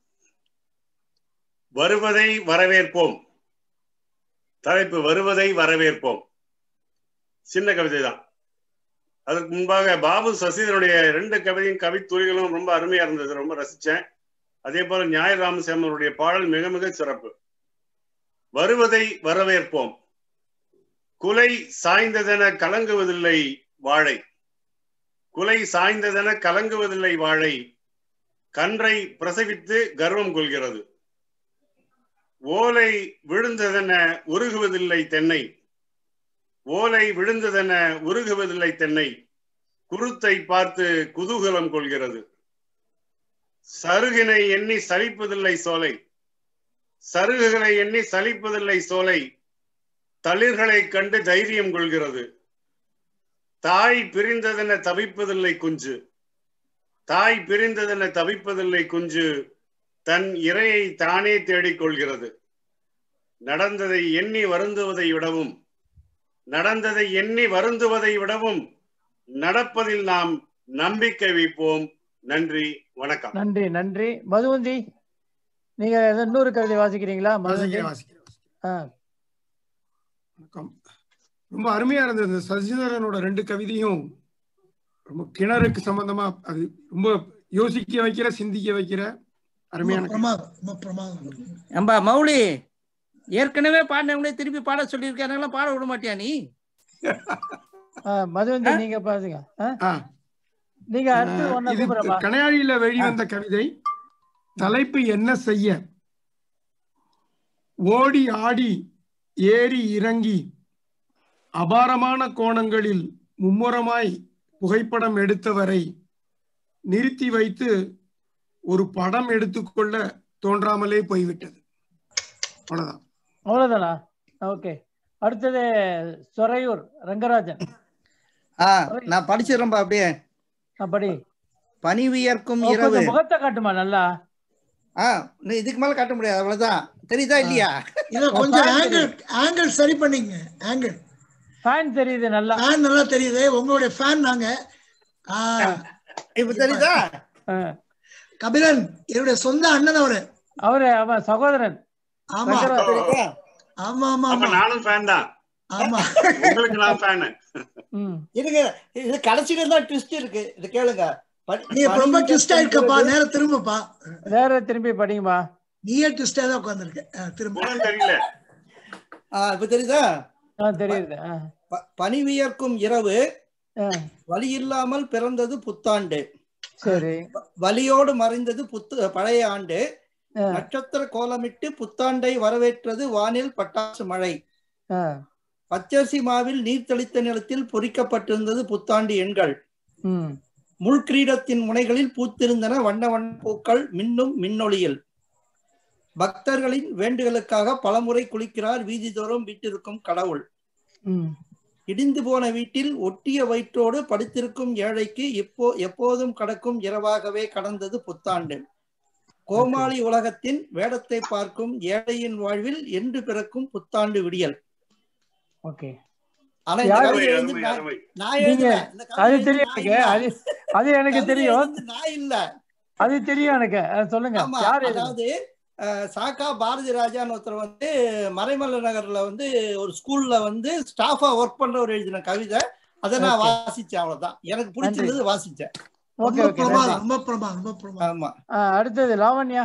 வருவதை வரவேற்போம் தலைப்பு வருவதை வரவேற்போம் சின்ன கவிதை தான் அதற்கு முன்பாக பாபு சசிதனுடைய ரெண்டு கவிதையும் கவித்துளிகளும் ரொம்ப அருமையா இருந்தது ரொம்ப ரசிச்சேன் அதே போல ஞாயிறு ராமசாமனுடைய பாடல் மிக மிக சிறப்பு வருவதை வரவேற்போம் குலை சாய்ந்ததென கலங்குவதில்லை வாழை குலை சாய்ந்ததென கலங்குவதில்லை வாழை கன்றை பிரசவித்து கர்வம் கொள்கிறது ஓலை விழுந்ததென உருகுவதில்லை தென்னை ஓலை விழுந்ததென உருகுவதில்லை தென்னை குருத்தை பார்த்து குதூகலம் கொள்கிறது சருகினை எண்ணி சலிப்பதில்லை சோலை சருகுகளை எண்ணி சலிப்பதில்லை சோலை தளிர்களை கண்டு தைரியம் கொள்கிறது தாய் பிரிந்ததென தவிப்பதில்லை குஞ்சு தாய் பிரிந்ததென தவிப்பதில்லை குஞ்சு தன் இரையை தானே தேடிக் கொள்கிறது நடந்ததை எண்ணி வருந்துவதை விடவும் நடந்ததை எண்ணி வருந்துவதை விடவும் நடப்பதில் நாம் நம்பிக்கை வைப்போம் நன்றி வணக்கம் நன்றி நன்றி மதுவந்தி நீங்க ஏதோ இன்னொரு கவிதை வாசிக்கிறீங்களா மதுவந்தி வாசிக்கிறேன் வாசிக்கிறேன் வணக்கம் ரொம்ப அருமையா இருந்தது இந்த சசிதரனோட ரெண்டு கவிதையும் ரொம்ப கிணறுக்கு சம்பந்தமா அது ரொம்ப யோசிக்க வைக்கிற சிந்திக்க வைக்கிற அருமையான கவிதை. பிரமாதம் ரொம்ப பிரமாதம் ஏம்பா மௌலி ஏற்கனவே பாடினவங்களே திருப்பி பாட சொல்லியிருக்காருங்களா பாட விட மாட்டியா நீ மதுவந்தி நீங்க பாருங்க ஆ. நீங்க அடுத்து ஆஹ், ஒன்னு இது கூப்பிடுறப்பா கனையாழியில வெளிவந்த கவிதை தலைப்பு என்ன செய்ய ஓடி ஆடி ஏறி இறங்கி அபாரமான கோணங்களில் மும்முரமாய் புகைப்படம் எடுத்தவரை நிறுத்தி வைத்து ஒரு படம் எடுத்துக்கொள்ள தோன்றாமலே போய்விட்டது அவ்வளவுதான் அவ்வளவுதானா ஓகே அடுத்தது சொரையூர் ரங்கராஜன் ஆ நான் படிச்சிடறேன்பா அப்படியே படி பனி வியர்க்கும் ஓ, இரவு கொஞ்சம் முகத்தை காட்டுமா நல்லா ஆ நீ இதுக்கு மேல காட்ட முடியாது அவ்வளவுதான் தெரியுதா இல்லையா இல்ல கொஞ்சம் ஆங்கிள் ஆங்கிள் சரி பண்ணீங்க ஆங்கிள் ஃபேன் தெரியுது நல்லா ஃபேன் நல்லா தெரியுது உங்களுடைய ஃபேன் நாங்க ஆ, இப்ப தெரியுதா கபிலன் என்னுடைய சொந்த அண்ணன் அவரு அவரு அவன் சகோதரன் ஆமா ரங்கராஜன். ஆமா ஆமா அப்ப ஆமா நானும் ஃபேன் தான் ஆமா உங்களுக்கு நான் ஃபேனு இருங்க இது கடைசியில தான் ட்விஸ்ட் இருக்கு இது கேளுங்க பனி- நீ இப்ப ரொம்ப பனி ட்விஸ்ட் ஆயிருக்கப்பா வியர்க்கும் இரவு. நேரம் திரும்பப்பா வேற திரும்பி படிங்கம்மா நீயே ட்விஸ்டா தான் உட்காந்துருக்க திரும்ப தெரியல ஆ இப்ப தெரியுதா ஆ தெரியுது ஆ. ப- பனி வியர்க்கும் இரவு ஆ, வழி இல்லாமல் பிறந்தது புத்தாண்டு சரி வலியோடு மறைந்தது புத்து பழைய ஆண்டு ஆ, நட்சத்திர கோலமிட்டு புத்தாண்டை வரவேற்றது வானில் பட்டாசு மழை ஆ, பச்சரிசி மாவில் நீர் தெளித்த நிலத்தில் பொறிக்கப்பட்டிருந்தது புத்தாண்டு எண்கள் ம், முள்கிரீடத்தின் முனைகளில் பூத்திருந்தன வண்ண வண்ண பூக்கள் மின்னும் மின்னொளியில் பக்தர்களின் வேண்டுதலுக்காக பலமுறை குளிக்கிறார் வீதிதோறும் வீட்டிற்கும் கடவுள் ம். இடிந்து போன வீட்டில் ஒட்டிய வயிற்றோடு படுத்திருக்கும் ஏழைக்கு எப்போ எப்போதும் கடக்கும் இரவாகவே கடந்தது புத்தாண்டு கோமாளி உலகத்தின் வேடத்தை பார்க்கும் ஏழையின் வாழ்வில் என்று பிறக்கும் புத்தாண்டு விடியல் ஓகே ஆனா இந்த யாரு- கவிதை வந்து நான் நான் நீங்க எழுதுனேன் இந்த கவிதை அது வந்து தெரியும் நான் எனக்கு இல்ல. அது அது எனக்கு கவிதை தெரியும் எழுதுனது நான் இல்ல அது தெரியும் எனக்கு அது சொல்லுங்க ஆமா யாரு எழுதுனது? அதாவது அஹ், சாக்கா பாரதி ராஜான்னு ஒருத்தர் வந்து மறைமலை நகர்ல வந்து ஒரு ஸ்கூல்ல வந்து ஸ்டாஃபா ஒர்க் பண்றவர் எழுதின கவிதை அதை நான் Okay. வாசிச்சேன் அவ்வளவுதான் எனக்கு பிடிச்சிருந்தது வாசிச்சேன் ஓகே ரொம்ப ஓகே பிரமாதம் நன்றி. ரொம்ப பிரமாதம் ரொம்ப பிரமாதம் ஆமா ஆ, அடுத்தது லாவண்யா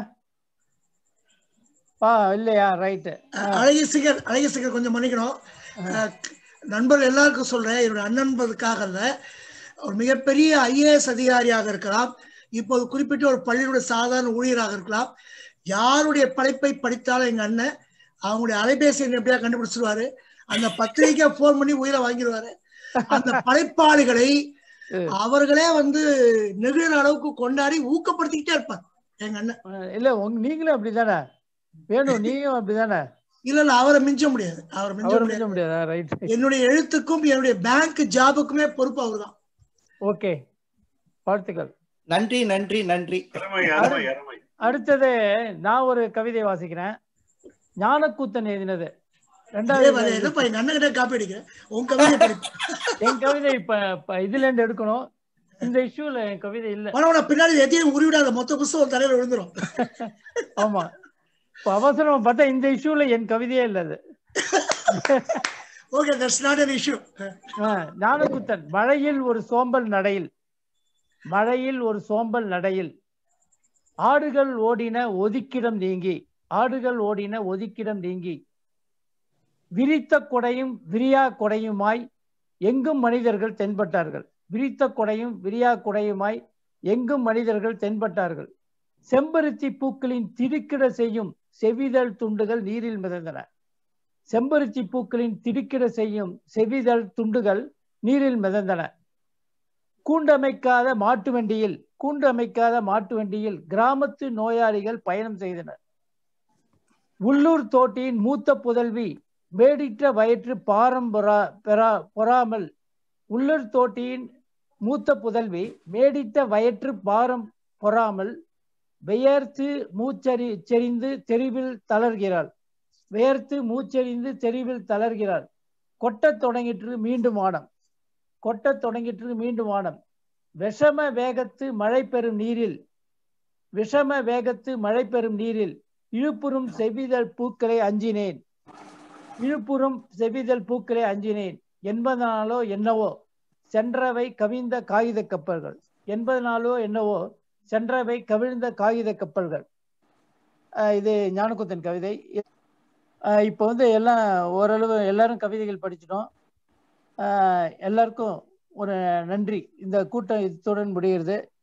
பா இல்லையா ரைட்டு அழகேசிகர் அழகேசிகர் கொஞ்சம் மன்னிக்கணும் அஹ், நண்பர்கள் எல்லாருக்கும் சொல்றேன் என்னோட அண்ணன்பதுக்காக அல்ல ஒரு மிகப்பெரிய ஐஏஎஸ் அதிகாரியாக இருக்கலாம் இப்போது குறிப்பிட்ட ஒரு பள்ளியுடைய சாதாரண ஊழியராக இருக்கலாம் யாருடைய படைப்பை படித்தாலும் எங்க அண்ணன் அவங்களுடைய அலைபேசி எண் எப்படியா கண்டுபிடிச்சிருவாரு அந்த பத்திரிக்கை போன் பண்ணி உயிரை வாங்கிடுவாரு அந்த படைப்பாளிகளை அவர்களே வந்து நெகிழற அளவுக்கு கொண்டாடி ஊக்கப்படுத்திக்கிட்டே இருப்பார் எங்க அண்ணன் இல்ல உங்க நீங்களும் அப்படிதானே வேணும் நீயும் அப்படிதானே இல்ல இல்ல அவரை மிஞ்ச முடியாது அவரை மிஞ்ச அவரை முடியாது மிஞ்ச முடியாதா ரைட் என்னுடைய எழுத்துக்கும் என்னுடைய பேங்க் ஜாபுக்குமே பொறுப்பு அவர்தான் ஓகே வாழ்த்துக்கள் நன்றி நன்றி நன்றி அருமை அருமை அருமை அடுத்தது நான் ஒரு கவிதை வாசிக்கிறேன் ஞானக்கூத்தன் எழுதினது இதே ரெண்டாவது மாதிரி என்னப்பா எங்க அண்ணன் கிட்ட காப்பி அடிக்கிறேன் உன் கவிதை படிப்பேன். என் கவிதை இப்ப இப்ப இதுல இருந்து எடுக்கணும் இந்த இஷ்யூல என் கவிதை இல்ல ஆனா உனக்கு பின்னாடி எதையும் உருவிடாத மொத்த புஸ்தகம் ஒரு தலையில விழுந்துரும் ஆமா இப்ப அவசரம் பார்த்தா இந்த இஷ்யூல என் கவிதையே இல்ல அது okay that's not an issue ஆஹ், ஞானகுத்தன் மழையில் ஒரு சோம்பல் நடையில் மழையில் ஒரு சோம்பல் நடையில் ஆடுகள் ஓடின ஒதுக்கிடம் நீங்கி ஆடுகள் ஓடின ஒதுக்கிடம் நீங்கி விரித்த கொடையும் விரியா கொடையுமாய் எங்கும் மனிதர்கள் தென்பட்டார்கள் விரித்த கொடையும் விரியா கொடையுமாய் எங்கும் மனிதர்கள் தென்பட்டார்கள் செம்பருத்தி பூக்களின் திடுக்கிட செய்யும் செவிதழ் துண்டுகள் நீரில் மிதந்தன செம்பருத்தி பூக்களின் திடுக்கிட செய்யும் செவிதழ் துண்டுகள் நீரில் மிதந்தன கூண்டமைக்காத மாட்டு வண்டியில் கூண்டமைக்காத மாட்டு வண்டியில் கிராமத்து நோயாளிகள் பயணம் செய்தனர் உள்ளூர் தோட்டியின் மூத்த புதல்வி மேடிட்ட வயிற்று பாரம் பொறா பெறா பொறாமல் உள்ளூர் தோட்டியின் மூத்த புதல்வி மேடிட்ட வயிற்று பாரம் பொறாமல் பெயர்த்து மூச்சரி செறிந்து தெருவில் தளர்கிறாள் வேர்த்து மூச்செறிந்து தெருவில் தளர்கிறாள் கொட்டத் தொடங்கிற்று மீண்டும் வானம் கொட்டத் தொடங்கிற்று மீண்டும் வானம் விஷம வேகத்து மழை பெறும் நீரில் விஷம வேகத்து மழை பெறும் நீரில் இழுப்புறும் செவ்விதழ் பூக்களை அஞ்சினேன் இழுப்புறம் செவிதல் பூக்களே அஞ்சினேன் எண்பது நாளோ என்னவோ சென்றவை கவிழ்ந்த காகித கப்பல்கள் எண்பது நாளோ என்னவோ சென்றவை கவிழ்ந்த காகித கப்பல்கள் ஆஹ் இது ஞானகுத்தன் கவிதை ஆஹ் இப்போ வந்து எல்லாம் ஓரளவு எல்லாரும் கவிதைகள் படிச்சிட்டோம் ஆஹ் எல்லாருக்கும் ஒரு நன்றி இந்த கூட்டம் இத்துடன் முடிகிறது